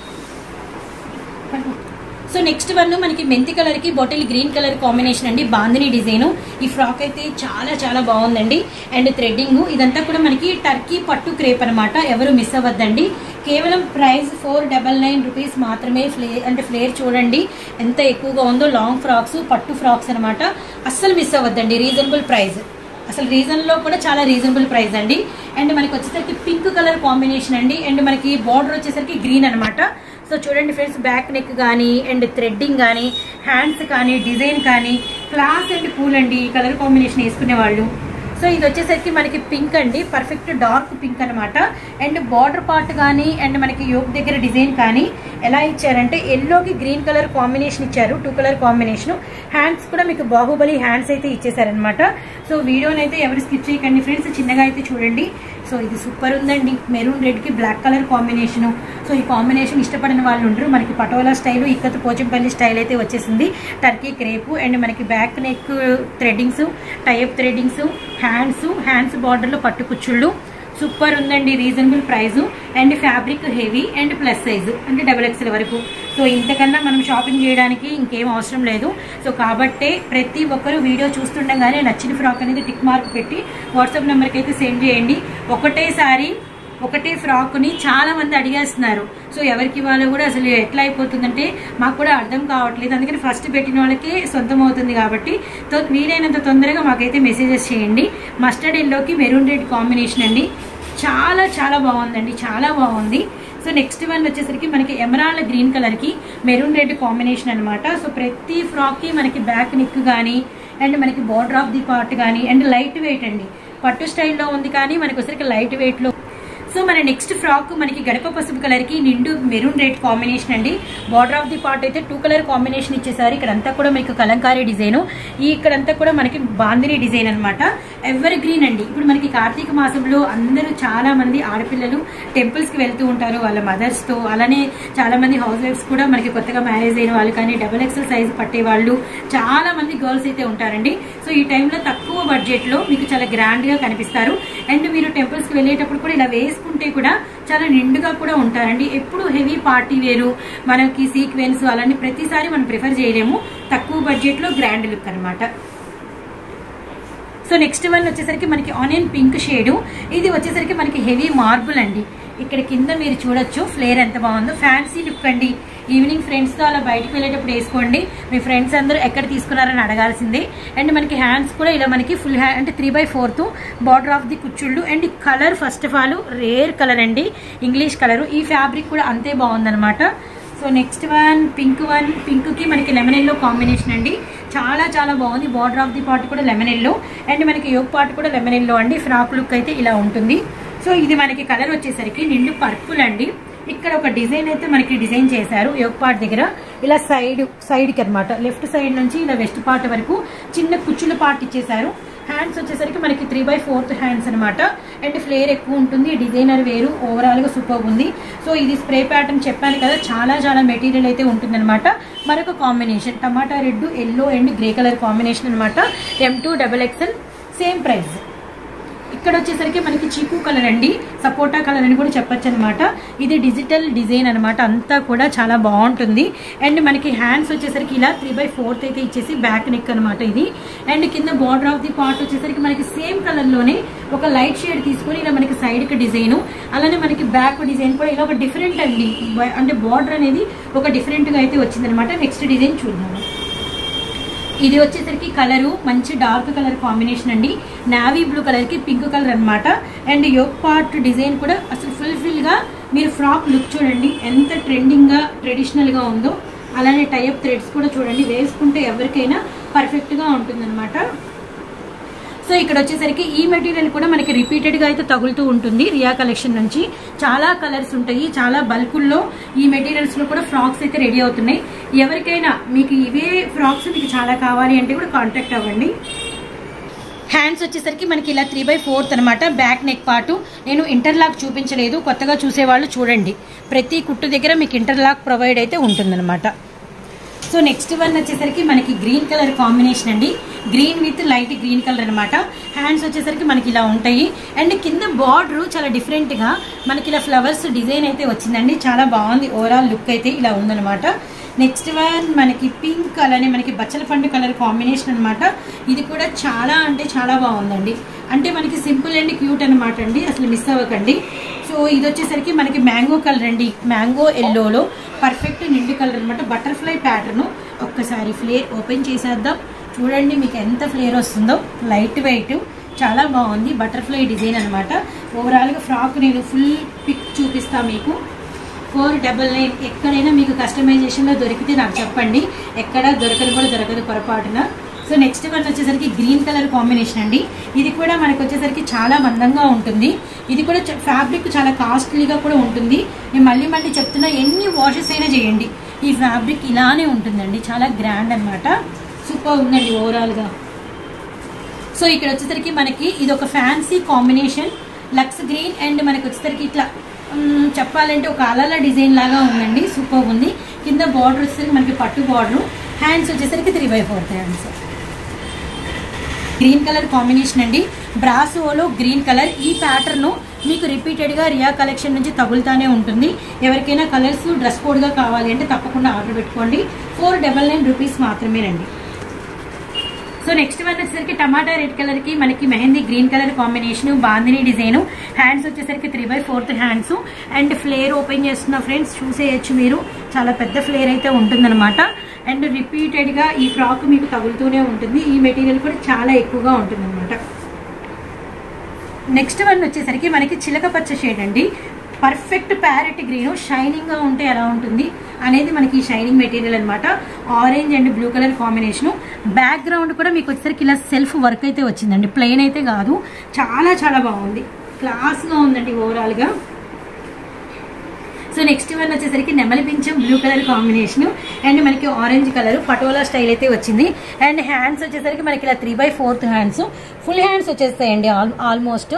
సో నెక్స్ట్ వన్ మనకి మెంతి కలర్ కి బాటిల్ గ్రీన్ కలర్ కాంబినేషన్ అండి బాందిని డిజైన్ ఈ ఫ్రాక్ అయితే చాలా చాలా బాగుందండి అండ్ థ్రెడ్డింగ్ ఇదంతా కూడా మనకి టర్కీ పట్టు క్రేప్ అనమాట ఎవరు మిస్ అవ్వద్దండి కేవలం price four double nine rupees మాత్రమే ఫ్లేర్ అంటే ఫ్లేర్ చూడండి ఎంత ఎక్కువగా ఉందో లాంగ్ ఫ్రాక్స్ పట్టు ఫ్రాక్స్ అనమాట అస్సలు మిస్ అవ్వద్దండి రీజనబుల్ ప్రైస్ అసలు రీజన్ లో కూడా చాలా రీజనబుల్ ప్రైస్ అండి అండ్ మనకి వచ్చేసరికి పింక్ కలర్ కాంబినేషన్ అండి అండ్ మనకి బార్డర్ వచ్చేసరికి గ్రీన్ అనమాట సో చూడండి ఫ్రెండ్స్ బ్యాక్ నెక్ కానీ అండ్ థ్రెడ్డింగ్ కానీ హ్యాండ్స్ కానీ డిజైన్ కానీ క్లాస్ అండ్ కూల్ అండి ఈ కలర్ కాంబినేషన్ వేసుకునే వాళ్ళు సో ఇది వచ్చేసరికి మనకి పింక్ అండి పర్ఫెక్ట్ డార్క్ పింక్ అనమాట అండ్ బార్డర్ పార్ట్ కానీ అండ్ మనకి యోక్ దగ్గర డిజైన్ కానీ ఎలా ఇచ్చారంటే ఎల్లోకి గ్రీన్ కలర్ కాంబినేషన్ ఇచ్చారు టూ కలర్ కాంబినేషన్ హ్యాండ్స్ కూడా మీకు బాహుబలి హ్యాండ్స్ అయితే ఇచ్చేసారనమాట సో వీడియోని అయితే ఎవరు స్కిప్ చేయకండి ఫ్రెండ్స్ చిన్నగా అయితే చూడండి సో ఇది సూపర్ ఉందండి మెరూన్ రెడ్కి బ్లాక్ కలర్ కాంబినేషన్ సో ఈ కాంబినేషన్ ఇష్టపడిన వాళ్ళు ఉండరు మనకి పటోలా స్టైల్ ఇక్కత పోచంపల్లి స్టైల్ అయితే వచ్చేసింది టర్కీ క్రేపు అండ్ మనకి back neck threadings type threadings hands hands బార్డర్లో పట్టు కుచ్చుళ్ళు సూపర్ ఉందండి reasonable price and fabric heavy and plus size అంటే డబల్ ఎక్స్ఎల్ వరకు సో ఇంతకన్నా మనం షాపింగ్ చేయడానికి ఇంకేం అవసరం లేదు సో కాబట్టే ప్రతి ఒక్కరు వీడియో చూస్తుండగానే నచ్చిన ఫ్రాక్ అనేది టిక్ మార్క్ పెట్టి వాట్సాప్ నెంబర్కి అయితే సెండ్ చేయండి ఒకటేసారి ఒకటే ఫ్రాక్ని చాలా మంది అడిగేస్తున్నారు సో ఎవరికి ఇవ్వాలో కూడా అసలు ఎట్లా అయిపోతుందంటే మాకు కూడా అర్థం కావట్లేదు అందుకని ఫస్ట్ పెట్టిన వాళ్ళకి సొంతం అవుతుంది కాబట్టి తో- వీలైనంత తొందరగా మాకైతే మెసేజెస్ చేయండి మస్టర్డ్ ఎల్లోకి మెరూన్ రెడ్ కాంబినేషన్ అండి చాలా చాలా బాగుందండి చాలా బాగుంది సో నెక్స్ట్ వన్ వచ్చేసరికి మనకి ఎమరాల్డ్ గ్రీన్ కలర్ కి మెరూన్ రెడ్ కాంబినేషన్ అన్నమాట సో ప్రతి ఫ్రాక్ కి మనకి బ్యాక్ నెక్ కానీ అండ్ మనకి బార్డర్ ఆఫ్ ది పార్ట్ కానీ అండ్ లైట్ వెయిట్ అండి పట్టు స్టైల్లో ఉంది కానీ మనకి వచ్చరికి లైట్ వెయిట్ లో సో మన నెక్స్ట్ ఫ్రాక్ మనకి గడప పసుపు కలర్ కి నిండు మెరూన్ రెడ్ కాంబినేషన్ అండి బార్డర్ ఆఫ్ ది పార్ట్ అయితే టూ కలర్ కాంబినేషన్ ఇచ్చేసారు ఇక్కడంతా కూడా మీకు కలంకారీ డిజైన్ ఈ ఇక్కడంతా కూడా మనకి బాందిని డిజైన్ అన్నమాట ఎవర్ గ్రీన్ అండి ఇప్పుడు మనకి కార్తీక మాసంలో అందరూ చాలా మంది ఆడపిల్లలు టెంపుల్స్ కి వెళ్తూ ఉంటారు వాళ్ళ మదర్స్ తో అలానే చాలా మంది హౌస్ వైఫ్స్ కూడా మనకి కొత్తగా మ్యారేజ్ అయిన వాళ్ళు కానీ డబుల్ ఎక్సెల్ సైజ్ పట్టే వాళ్ళు చాలా మంది గర్ల్స్ అయితే ఉంటారండి సో ఈ టైంలో తక్కువ బడ్జెట్ లో మీకు చాలా గ్రాండ్ గా కనిపిస్తారు అండ్ మీరు టెంపుల్స్ కి వెళ్ళేటప్పుడు కూడా ఇలా వేసుకుంటే కూడా చాలా నిండుగా కూడా ఉంటారండి ఎప్పుడు హెవీ పార్టీ వేరు మనకి సీక్వెన్స్ అలాంటి ప్రతిసారి మనం ప్రిఫర్ చేయలేము తక్కువ బడ్జెట్ లో గ్రాండ్ లుక్ అన్నమాట సో నెక్స్ట్ వన్ వచ్చేసరికి మనకి ఆనియన్ పింక్ షేడ్ ఇది వచ్చేసరికి మనకి హెవీ మార్బుల్ అండి ఇక్కడ కింద మీరు చూడొచ్చు ఫ్లేర్ ఎంత బాగుందో ఫ్యాన్సీ లుక్ అండి ఈవినింగ్ ఫ్రెండ్స్తో అలా బయటకు వెళ్ళేటప్పుడు వేసుకోండి మీ ఫ్రెండ్స్ అందరూ ఎక్కడ తీసుకున్నారని అడగాల్సిందే అండ్ మనకి హ్యాండ్స్ కూడా ఇలా మనకి ఫుల్ హ్యాండ్ అంటే three by fourth border of the కుచ్చుళ్ళు and colour first of all rare colour అండి ఇంగ్లీష్ కలర్ ఈ ఫ్యాబ్రిక్ కూడా అంతే బాగుందన్నమాట so next one pink one pink కి మనకి లెమన్ ఎల్లో కాంబినేషన్ అండి చాలా చాలా బాగుంది బార్డర్ ఆఫ్ ది పార్ట్ కూడా లెమన్ ఎల్లో అండ్ మనకి యోగ్ పార్ట్ కూడా లెమన్ ఎల్లో అండి ఫ్రాక్ లుక్ అయితే ఇలా ఉంటుంది సో ఇది మనకి కలర్ వచ్చేసరికి నిండు పర్పుల్ అండి ఇక్కడ ఒక డిజైన్ అయితే మనకి డిజైన్ చేశారు యోగ్ పార్ట్ దగ్గర ఇలా సైడ్ సైడ్కి అనమాట లెఫ్ట్ సైడ్ నుంచి ఇలా వెస్ట్ పార్ట్ వరకు చిన్న కుచ్చుల పార్ట్ ఇచ్చేసారు హ్యాండ్స్ వచ్చేసరికి మనకి త్రీ బై ఫోర్త్ హ్యాండ్స్ అనమాట అండ్ ఫ్లేర్ ఎక్కువ ఉంటుంది డిజైనర్ వేరు ఓవరాల్ గా సూపర్ ఉంది సో ఇది స్ప్రే ప్యాటర్న్ చెప్పాను కదా చాలా చాలా మెటీరియల్ అయితే ఉంటుందన్నమాట మరొక combination tomato red yellow and grey colour combination అనమాట M two double XL same price ఇక్కడ వచ్చేసరికి మనకి చీకు కలర్ అండి సపోటా కలర్ అని కూడా చెప్పొచ్చు అనమాట ఇది డిజిటల్ డిజైన్ అనమాట అంతా కూడా చాలా బాగుంటుంది అండ్ మనకి హ్యాండ్స్ వచ్చేసరికి ఇలా త్రీ బై ఫోర్త్ అయితే ఇచ్చేసి బ్యాక్ నెక్ అనమాట ఇది అండ్ కింద బార్డర్ ఆఫ్ ది పార్ట్ వచ్చేసరికి మనకి సేమ్ కలర్ లోనే ఒక లైట్ షేడ్ తీసుకొని ఇలా మనకి సైడ్ కి డిజైన్ అలానే మనకి బ్యాక్ డిజైన్ కూడా ఇలా ఒక డిఫరెంట్ అండి బ- అంటే బార్డర్ అనేది ఒక డిఫరెంట్ గా అయితే వచ్చిందనమాట నెక్స్ట్ డిజైన్ చూద్దాము ఇది వచ్చేసరికి కలరు మంచి డార్క్ కలర్ కాంబినేషన్ అండి నావీ బ్లూ కలర్ కి పింక్ కలర్ అన్నమాట అండ్ యోగ్ పార్ట్ డిజైన్ కూడా అసలు ఫుల్ఫిల్ గా మీరు ఫ్రాక్ లుక్ చూడండి ఎంత ట్రెండింగ్ గా ట్రెడిషనల్ గా ఉందో అలానే టైప్ థ్రెడ్స్ కూడా చూడండి వేసుకుంటే ఎవరికైనా పర్ఫెక్ట్ గా ఉంటుందన్నమాట సో ఇక్కడ వచ్చేసరికి ఈ మెటీరియల్ కూడా మనకి రిపీటెడ్గా అయితే తగులుతూ ఉంటుంది రియా కలెక్షన్ నుంచి చాలా కలర్స్ ఉంటాయి చాలా బల్కుల్లో ఈ మెటీరియల్స్లో కూడా ఫ్రాక్స్ అయితే రెడీ అవుతున్నాయి ఎవరికైనా మీకు ఇవే ఫ్రాక్స్ మీకు చాలా కావాలి అంటే కూడా కాంటాక్ట్ అవ్వండి హ్యాండ్స్ వచ్చేసరికి మనకి ఇలా త్రీ బై ఫోర్త్ అనమాట బ్యాక్ నెక్ పార్ట్ నేను ఇంటర్లాక్ చూపించలేదు కొత్తగా చూసేవాళ్ళు చూడండి ప్రతి కుట్టు దగ్గర మీకు ఇంటర్లాక్ ప్రొవైడ్ అయితే ఉంటుందన్నమాట సో నెక్స్ట్ వన్ వచ్చేసరికి మనకి గ్రీన్ కలర్ కాంబినేషన్ అండి green with light green colour అనమాట హ్యాండ్స్ వచ్చేసరికి మనకి ఇలా ఉంటాయి అండ్ కింద బార్డర్ చాలా డిఫరెంట్గా మనకి ఇలా ఫ్లవర్స్ డిజైన్ అయితే వచ్చిందండి చాలా బాగుంది ఓవరాల్ లుక్ అయితే ఇలా ఉందన్నమాట నెక్స్ట్ వన్ మనకి పింక్ అలానే మనకి బచ్చల పండు కలర్ కాంబినేషన్ అనమాట ఇది కూడా చాలా అంటే చాలా బాగుందండి అంటే మనకి సింపుల్ అండ్ క్యూట్ అనమాట అండి అసలు మిస్ అవ్వకండి సో ఇది వచ్చేసరికి మనకి మ్యాంగో కలర్ అండి మ్యాంగో ఎల్లోలో పర్ఫెక్ట్ నిండు కలర్ అనమాట బటర్ఫ్లై ప్యాటర్న్ ఒక్కసారి ఫ్లేర్ ఓపెన్ చేసేద్దాం చూడండి మీకు ఎంత ఫ్లేర్ వస్తుందో లైట్ వెయిట్ చాలా బాగుంది బటర్ఫ్లై డిజైన్ అనమాట ఓవరాల్గా ఫ్రాక్ నేను ఫుల్ పిక్ చూపిస్తా మీకు ఫోర్ డబల్ నైన్ ఎక్కడైనా మీకు కస్టమైజేషన్లో దొరికితే నాకు చెప్పండి ఎక్కడ దొరకదు కూడా దొరకదు పొరపాటున సో నెక్స్ట్ వన్ వచ్చేసరికి గ్రీన్ కలర్ కాంబినేషన్ అండి ఇది కూడా మనకు వచ్చేసరికి చాలా మందంగా ఉంటుంది ఇది కూడా ఫ్యాబ్రిక్ చాలా కాస్ట్లీగా కూడా ఉంటుంది నేను మళ్ళీ మళ్ళీ చెప్తున్నా ఎన్ని వాషెస్ అయినా చేయండి ఈ ఫ్యాబ్రిక్ ఇలానే ఉంటుందండి చాలా గ్రాండ్ అనమాట సూపర్ ఉందండి ఓవరాల్గా సో ఇక్కడ వచ్చేసరికి మనకి ఇది ఒక fancy combination lux green and మనకి వచ్చేసరికి ఇట్లా మ్, చెప్పాలంటే ఒక అలల డిజైన్ లాగా ఉందండి సూపర్ ఉంది కింద బార్డర్ వచ్చేసరికి మనకి పట్టు బార్డర్ హ్యాండ్స్ వచ్చేసరికి three by fourth hands green colour combination అండి బ్రాసోలో గ్రీన్ కలర్ ఈ ప్యాటర్న్ మీకు రిపీటెడ్గా రియా కలెక్షన్ నుంచి తగులుతానే ఉంటుంది ఎవరికైనా కలర్స్ డ్రెస్ కోడ్గా కావాలి అంటే తప్పకుండా ఆర్డర్ పెట్టుకోండి ఫోర్ డబల్ నైన్ రూపీస్ మాత్రమేనండి సో నెక్స్ట్ వన్ వచ్చేసరికి టమాటా రెడ్ కలర్ కి మనకి mehndi green colour combination bandhani design hands వచ్చేసరికి three by fourth hands and flare open చేస్తున్న ఫ్రెండ్స్ చూసేయచ్చు మీరు చాలా పెద్ద ఫ్లేర్ అయితే ఉంటుందన్నమాట అండ్ రిపీటెడ్ గా ఈ ఫ్రాక్ మీకు తగులుతూనే ఉంటుంది ఈ మెటీరియల్ కూడా చాలా ఎక్కువగా ఉంటుందన్నమాట నెక్స్ట్ వన్ వచ్చేసరికి మనకి చిలక పచ్చ షేడ్ అండి పర్ఫెక్ట్ ప్యారెట్ గ్రీన్ షైనింగ్ గా ఉంటే ఎలా ఉంటుంది అనేది మనకి ఈ షైనింగ్ మెటీరియల్ అనమాట orange and blue colour combination background కూడా మీకు వచ్చేసరికి ఇలా సెల్ఫ్ వర్క్ అయితే వచ్చిందండి ప్లెయిన్ అయితే కాదు చాలా చాలా బాగుంది క్లాస్ గా ఉందండి ఓవరాల్ గా సో నెక్స్ట్ వన్ వచ్చేసరికి నెమలి పింఛం బ్లూ కలర్ కాంబినేషన్ అండ్ మనకి ఆరెంజ్ కలర్ పటోలా స్టైల్ అయితే వచ్చింది అండ్ హ్యాండ్స్ వచ్చేసరికి మనకి ఇలా three by fourth hands full hands వచ్చేస్తాయండి all almost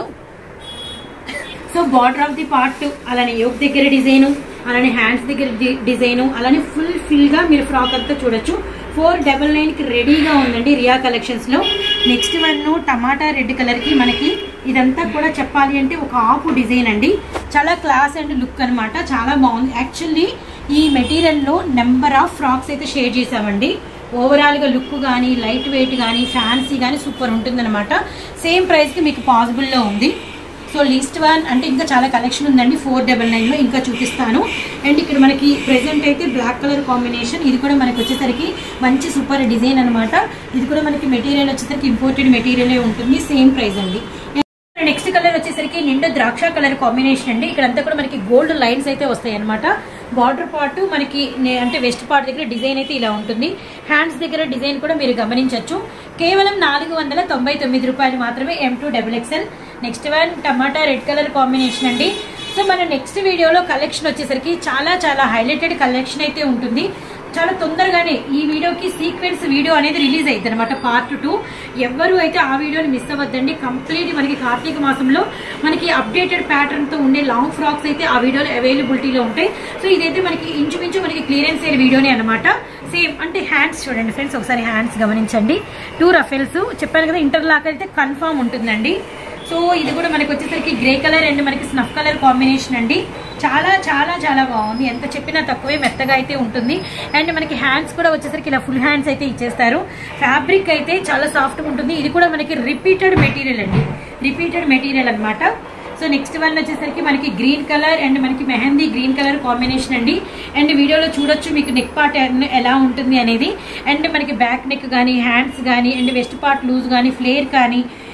so border of the part అలానే యోగ్ దగ్గర డిజైన్ అలానే హ్యాండ్స్ దగ్గర డిజైన్ అలానే ఫుల్ ఫిల్ గా మీరు ఫ్రాక్ అంతా చూడొచ్చు ఫోర్ డబల్ నైన్ కి రెడీగా ఉందండి రియా కలెక్షన్స్ లో next one tomato red colour కి మనకి ఇదంతా కూడా చెప్పాలి అంటే ఒక ఆపు డిజైన్ అండి చాలా క్లాస్ అండ్ లుక్ అన్నమాట చాలా బాగుంది యాక్చువల్లీ ఈ మెటీరియల్ లో నెంబర్ ఆఫ్ ఫ్రాక్స్ అయితే షేర్ చేసామండి ఓవరాల్ గా లుక్ కానీ లైట్ వెయిట్ కానీ ఫ్యాన్సీ కానీ సూపర్ ఉంటుందన్నమాట సేమ్ ప్రైస్ కి మీకు పాసిబుల్ లో ఉంది సో లీస్ట్ వన్ అంటే ఇంకా చాలా కలెక్షన్ ఉందండి ఫోర్ డబల్ నైన్లో ఇంకా చూపిస్తాను అండ్ ఇక్కడ మనకి ప్రెసెంట్ అయితే బ్లాక్ కలర్ కాంబినేషన్ ఇది కూడా మనకి వచ్చేసరికి మంచి సూపర్ డిజైన్ అనమాట ఇది కూడా మనకి మెటీరియల్ వచ్చేసరికి ఇంపోర్టెడ్ మెటీరియలే ఉంటుంది సేమ్ ప్రైస్ అండి నెక్స్ట్ కలర్ వచ్చేసరికి నిండు ద్రాక్ష కలర్ కాంబినేషన్ అండి ఇక్కడంతా కూడా మనకి గోల్డ్ లైన్స్ అయితే వస్తాయి అనమాట బార్డర్ పార్ట్ మనకి నే- అంటే వెస్ట్ పార్ట్ దగ్గర డిజైన్ అయితే ఇలా ఉంటుంది హ్యాండ్స్ దగ్గర డిజైన్ కూడా మీరు గమనించవచ్చు కేవలం నాలుగు వందల తొంభై తొమ్మిది రూపాయలు మాత్రమే M two double XL next one tomato red colour combination అండి సో మన నెక్స్ట్ వీడియోలో కలెక్షన్ వచ్చేసరికి చాలా చాలా హైలైటెడ్ కలెక్షన్ అయితే ఉంటుంది చాలా తొందరగానే ఈ వీడియోకి సీక్వెన్స్ వీడియో అనేది రిలీజ్ అయింది అనమాట పార్ట్ టూ ఎవ్వరు అయితే ఆ వీడియోని మిస్ అవ్వద్దండి కంప్లీట్ మనకి కార్తీక మాసంలో మనకి అప్డేటెడ్ ప్యాటర్న్ తో ఉండే లాంగ్ ఫ్రాక్స్ అయితే ఆ వీడియోలో అవైలబిలిటీలో ఉంటాయి సో ఇదైతే మనకి ఇంచుమించు మనకి క్లియరెన్స్ అయ్యే వీడియోనే అనమాట సేమ్ అంటే హ్యాండ్స్ చూడండి ఫ్రెండ్స్ ఒకసారి హ్యాండ్స్ గమనించండి టూ రఫెల్స్ చెప్పాను కదా ఇంటర్లాక్ అయితే కన్ఫామ్ ఉంటుందండి సో ఇది కూడా మనకి వచ్చేసరికి గ్రే కలర్ అండ్ మనకి స్నఫ్ కలర్ కాంబినేషన్ అండి చాలా చాలా చాలా బాగుంది ఎంత చెప్పినా తక్కువే మెత్తగా అయితే ఉంటుంది అండ్ మనకి హ్యాండ్స్ కూడా వచ్చేసరికి ఇలా ఫుల్ హ్యాండ్స్ అయితే ఇచ్చేస్తారు ఫ్యాబ్రిక్ అయితే చాలా సాఫ్ట్గా ఉంటుంది ఇది కూడా మనకి రిపీటెడ్ మెటీరియల్ అండి రిపీటెడ్ మెటీరియల్ అన్నమాట సో నెక్స్ట్ వన్ వచ్చేసరికి మనకి గ్రీన్ కలర్ అండ్ మనకి మెహందీ గ్రీన్ కలర్ కాంబినేషన్ అండి అండ్ వీడియోలో చూడొచ్చు మీకు నెక్ పార్ట్ ఎలా ఉంటుంది అనేది అండ్ మనకి బ్యాక్ నెక్ కానీ హ్యాండ్స్ కానీ అండ్ వెస్ట్ పార్ట్ లూజ్ కానీ ఫ్లేర్ కానీ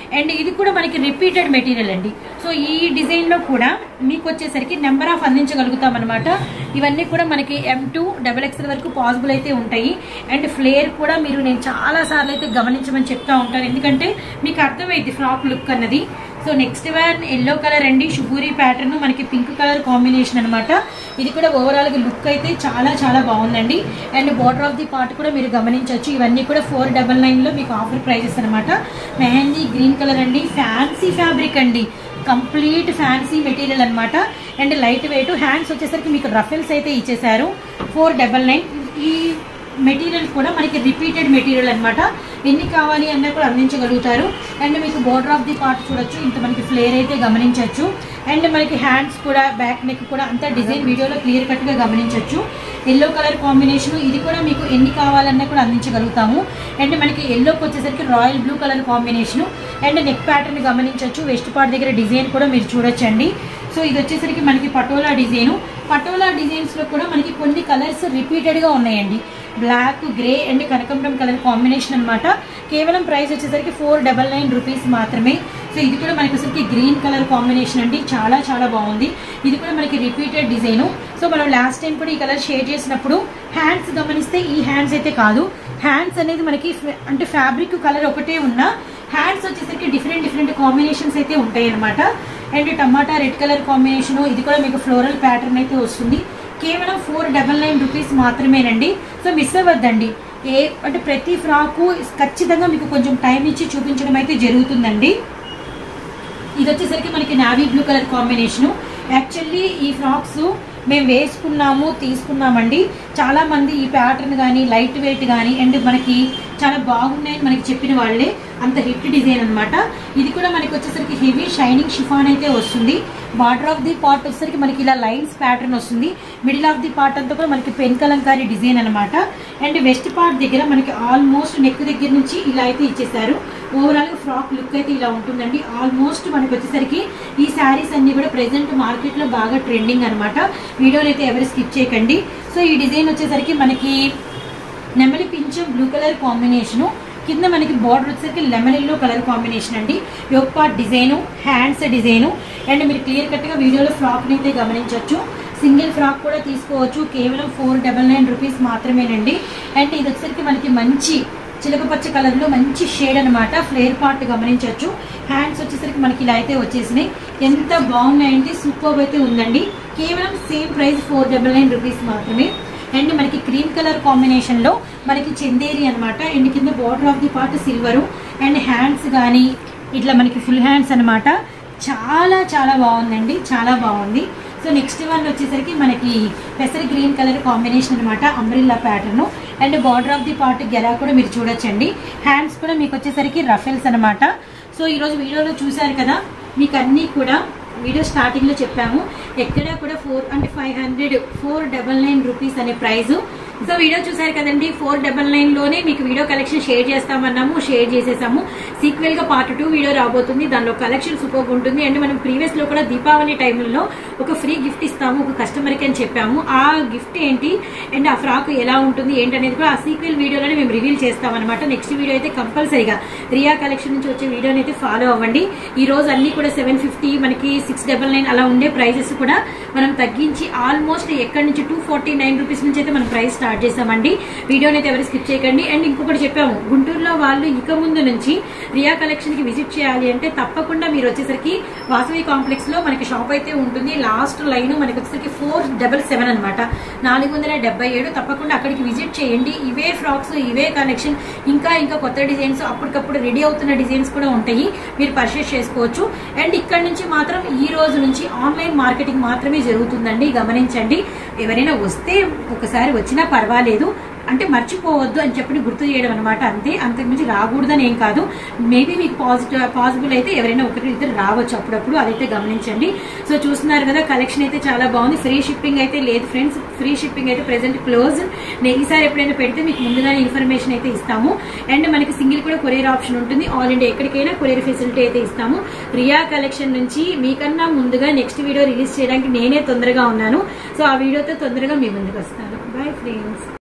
అండ్ ఇది కూడా మనకి రిపీటెడ్ మెటీరియల్ అండి సో ఈ డిజైన్ లో కూడా మీకు వచ్చేసరికి నెంబర్ ఆఫ్ అందించగలుగుతాం అనమాట ఇవన్నీ కూడా మనకి ఎం టూ డబల్ ఎక్స్ఎల్ వరకు పాసిబుల్ అయితే ఉంటాయి అండ్ ఫ్లేర్ కూడా మీరు నేను చాలా సార్లు అయితే గమనించమని చెప్తా ఉంటాను ఎందుకంటే మీకు అర్థమైంది ఫ్రాక్ లుక్ అన్నది so next one yellow colour అండి షుగూరి ప్యాటర్న్ మనకి పింక్ కలర్ కాంబినేషన్ అనమాట ఇది కూడా ఓవరాల్ గా లుక్ అయితే చాలా చాలా బాగుందండి and border of the part కూడా మీరు గమనించవచ్చు ఇవన్నీ కూడా ఫోర్ డబల్ నైన్ లో మీకు ఆఫర్ ప్రైజెస్ అనమాట మెహందీ గ్రీన్ కలర్ అండి ఫ్యాన్సీ ఫ్యాబ్రిక్ అండి కంప్లీట్ ఫ్యాన్సీ మెటీరియల్ అన్నమాట అండ్ లైట్ వెయిట్ హ్యాండ్స్ వచ్చేసరికి మీకు రఫెల్స్ అయితే ఇచ్చేసారు ఫోర్ డబల్ నైన్ ఈ మెటీరియల్ కూడా మనకి రిపీటెడ్ మెటీరియల్ అన్నమాట ఎన్ని కావాలి అన్నా కూడా అందించగలుగుతారు అండ్ మీకు బోర్డర్ ఆఫ్ ది పార్ట్ చూడొచ్చు ఇంత మనకి ఫ్లేర్ అయితే గమనించవచ్చు అండ్ మనకి హ్యాండ్స్ కూడా బ్యాక్ నెక్ కూడా అంతా డిజైన్ వీడియోలో క్లియర్ కట్ గా గమనించవచ్చు ఎల్లో కలర్ కాంబినేషన్ ఇది కూడా మీకు ఎన్ని కావాలన్నా కూడా అందించగలుగుతాము అండ్ మనకి ఎల్లోకి వచ్చేసరికి royal blue colour combination and neck pattern గమనించవచ్చు వెస్ట్ పార్ట్ దగ్గర డిజైన్ కూడా మీరు చూడొచ్చండి సో ఇది వచ్చేసరికి మనకి పటోలా డిజైన్ పటోలా డిజైన్స్ లో కూడా మనకి కొన్ని కలర్స్ రిపీటెడ్ గా ఉన్నాయండి బ్లాక్ గ్రే అండ్ కనకంబరం కలర్ కాంబినేషన్ అన్నమాట కేవలం ప్రైస్ వచ్చేసరికి ఫోర్ డబల్ నైన్ రూపీస్ మాత్రమే సో ఇది కూడా మనకి వచ్చేసరికి గ్రీన్ కలర్ కాంబినేషన్ అండి చాలా చాలా బాగుంది ఇది కూడా మనకి రిపీటెడ్ డిజైన్ సో మనం లాస్ట్ టైం కూడా ఈ కలర్ షేర్ చేసినప్పుడు హ్యాండ్స్ గమనిస్తే ఈ హ్యాండ్స్ అయితే కాదు హ్యాండ్స్ అనేది మనకి ఫ- అంటే ఫ్యాబ్రిక్ కలర్ ఒకటే ఉన్నా హ్యాండ్స్ వచ్చేసరికి డిఫరెంట్ డిఫరెంట్ కాంబినేషన్స్ అయితే ఉంటాయి అనమాట and tomato red colour combination ఇది కూడా మీకు ఫ్లోరల్ ప్యాటర్న్ అయితే వస్తుంది కేవలం ఫోర్ డబల్ నైన్ రూపీస్ మాత్రమేనండి సో మిస్ అవ్వద్దండి ఏ అంటే ప్రతి ఫ్రాకు ఖచ్చితంగా మీకు కొంచెం టైం ఇచ్చి చూపించడం అయితే జరుగుతుందండి ఇది వచ్చేసరికి మనకి navy blue colour combination actually ఈ ఫ్రాక్స్ మేము వేసుకున్నాము తీసుకున్నామండి చాలా మంది ఈ ప్యాటర్న్ కానీ లైట్ వెయిట్ కానీ అండ్ మనకి చాలా బాగున్నాయని మనకి చెప్పిన వాళ్ళే అంత హిట్ డిజైన్ అన్నమాట ఇది కూడా మనకి వచ్చేసరికి హెవీ షైనింగ్ షిఫాన్ అయితే వస్తుంది బార్డర్ ఆఫ్ ది పార్ట్ వచ్చేసరికి మనకి ఇలా లైన్స్ ప్యాటర్న్ వస్తుంది మిడిల్ ఆఫ్ ది పార్ట్ అంతా కూడా మనకి పెన్ కలంకారీ డిజైన్ అన్నమాట అండ్ వెస్ట్ పార్ట్ దగ్గర మనకి ఆల్మోస్ట్ నెక్ దగ్గర నుంచి ఇలా అయితే ఇచ్చేసారు ఓవరాల్ ఫ్రాక్ లుక్ అయితే ఇలా ఉంటుందండి ఆల్మోస్ట్ మనకి వచ్చేసరికి ఈ శారీస్ అన్ని కూడా ప్రెసెంట్ మార్కెట్ లో బాగా ట్రెండింగ్ అనమాట వీడియోని అయితే ఎవరు స్కిప్ చేయకండి సో ఈ డిజైన్ వచ్చేసరికి మనకి నెమలి పింఛం బ్లూ కలర్ కాంబినేషను కింద మనకి బార్డర్ వచ్చేసరికి లెమన్ ఎల్లో కలర్ కాంబినేషన్ అండి yoke part design hands design and మీరు క్లియర్ కట్ గా వీడియోలో ఫ్రాక్ అయితే గమనించవచ్చు సింగిల్ ఫ్రాక్ కూడా తీసుకోవచ్చు కేవలం ఫోర్ డబల్ నైన్ రూపీస్ మాత్రమేనండి అండ్ ఇది వచ్చేసరికి మనకి మంచి చిలకపచ్చ కలర్ లో మంచి షేడ్ అన్నమాట ఫ్లేర్ పార్ట్ గమనించవచ్చు హ్యాండ్స్ వచ్చేసరికి మనకి ఇలా అయితే వచ్చేసినాయి ఎంత బాగున్నాయంటే సూపర్ అయితే ఉందండి కేవలం same price four double nine rupees మాత్రమే అండ్ మనకి క్రీమ్ కలర్ కాంబినేషన్ లో మనకి చందేరి అన్నమాట అండ్ కింద border of the part silver and hands కానీ ఇట్లా మనకి ఫుల్ హ్యాండ్స్ అన్నమాట చాలా చాలా బాగుందండి చాలా బాగుంది సో నెక్స్ట్ వన్ వచ్చేసరికి మనకి పెసర్ గ్రీన్ కలర్ కాంబినేషన్ అనమాట umbrella pattern and border of the part గెలా కూడా మీరు చూడొచ్చండి హ్యాండ్స్ కూడా మీకు వచ్చేసరికి రఫెల్స్ అనమాట సో ఈరోజు వీడియోలో చూశారు కదా మీకు అన్నీ కూడా వీడియో స్టార్టింగ్ లో చెప్పాము ఎక్కడా కూడా ఫోర్ అంటే five hundred four double nine rupees అనే ప్రైస్ సో వీడియో చూసారు కదండి ఫోర్ డబల్ నైన్ లోనే మీకు వీడియో కలెక్షన్ షేర్ చేస్తామన్నాము షేర్ చేసేసాము సీక్వెల్ గా పార్ట్ టూ వీడియో రాబోతుంది దానిలో కలెక్షన్ సూపర్ ఉంటుంది అండ్ మనం ప్రీవియస్ లో కూడా దీపావళి టైంలో ఒక ఫ్రీ గిఫ్ట్ ఇస్తాము ఒక కస్టమర్ కి అని చెప్పాము ఆ గిఫ్ట్ ఏంటి అండ్ ఆ ఫ్రాక్ ఎలా ఉంటుంది ఏంటనేది కూడా ఆ సీక్వెల్ వీడియోలోనే మేము రివీల్ చేస్తాం అనమాట నెక్స్ట్ వీడియో అయితే కంపల్సరీగా రియా కలెక్షన్ నుంచి వచ్చే వీడియోని అయితే ఫాలో అవ్వండి ఈ రోజు అన్ని కూడా సెవెన్ ఫిఫ్టీ మనకి సిక్స్ డబల్ నైన్ అలా ఉండే ప్రైజెస్ కూడా మనం తగ్గించి ఆల్మోస్ట్ ఎక్కడి నుంచి టూ ఫార్టీ నైన్ రూపీస్ నుంచి అయితే మనం ప్రైస్ స్టార్ట్ చేసామండి వీడియోని అయితే ఎవరు స్కిప్ చేయకండి అండ్ ఇంకొకటి చెప్పాము గుంటూరులో వాళ్ళు ఇక ముందు నుంచి రియా కలెక్షన్ కి విజిట్ చేయాలి అంటే తప్పకుండా మీరు వచ్చేసరికి వాసవి కాంప్లెక్స్ లో మనకి షాప్ అయితే ఉంటుంది లాస్ట్ లైన్ మనకి వచ్చేసరికి ఫోర్ డబల్ సెవెన్ అనమాట నాలుగు వందల డెబ్బై ఏడు తప్పకుండా అక్కడికి విజిట్ చేయండి ఇవే ఫ్రాక్స్ ఇవే కలెక్షన్ ఇంకా ఇంకా కొత్త డిజైన్స్ అప్పటికప్పుడు రెడీ అవుతున్న డిజైన్స్ కూడా ఉంటాయి మీరు పర్చేస్ చేసుకోవచ్చు అండ్ ఇక్కడ నుంచి మాత్రం ఈ రోజు నుంచి ఆన్లైన్ మార్కెటింగ్ మాత్రమే జరుగుతుందండి గమనించండి ఎవరైనా వస్తే ఒకసారి వచ్చినా పర్వాలేదు అంటే మర్చిపోవద్దు అని చెప్పి గుర్తు చేయడం అనమాట అంతే అంతకుమించి రాకూడదని ఏం కాదు మేబీ మీకు పాజిటివ్ పాసిబుల్ అయితే ఎవరైనా ఒకరి ఇద్దరు రావచ్చు అప్పుడప్పుడు అదైతే గమనించండి సో చూస్తున్నారు కదా కలెక్షన్ అయితే చాలా బాగుంది ఫ్రీ షిప్పింగ్ అయితే లేదు ఫ్రెండ్స్ ఫ్రీ షిప్పింగ్ అయితే ప్రెసెంట్ క్లోజ్ ఈసారి ఎప్పుడైనా పెడితే మీకు ముందుగానే ఇన్ఫర్మేషన్ అయితే ఇస్తాము అండ్ మనకి సింగిల్ కూడా కొరియర్ ఆప్షన్ ఉంటుంది ఆల్ ఇండియా ఎక్కడికైనా కొరియర్ ఫెసిలిటీ అయితే ఇస్తాము రియా కలెక్షన్ నుంచి మీకన్నా ముందుగా నెక్స్ట్ వీడియో రిలీజ్ చేయడానికి నేనే తొందరగా ఉన్నాను సో ఆ వీడియోతో తొందరగా మీ ముందుకు వస్తాను బై ఫ్రెండ్స్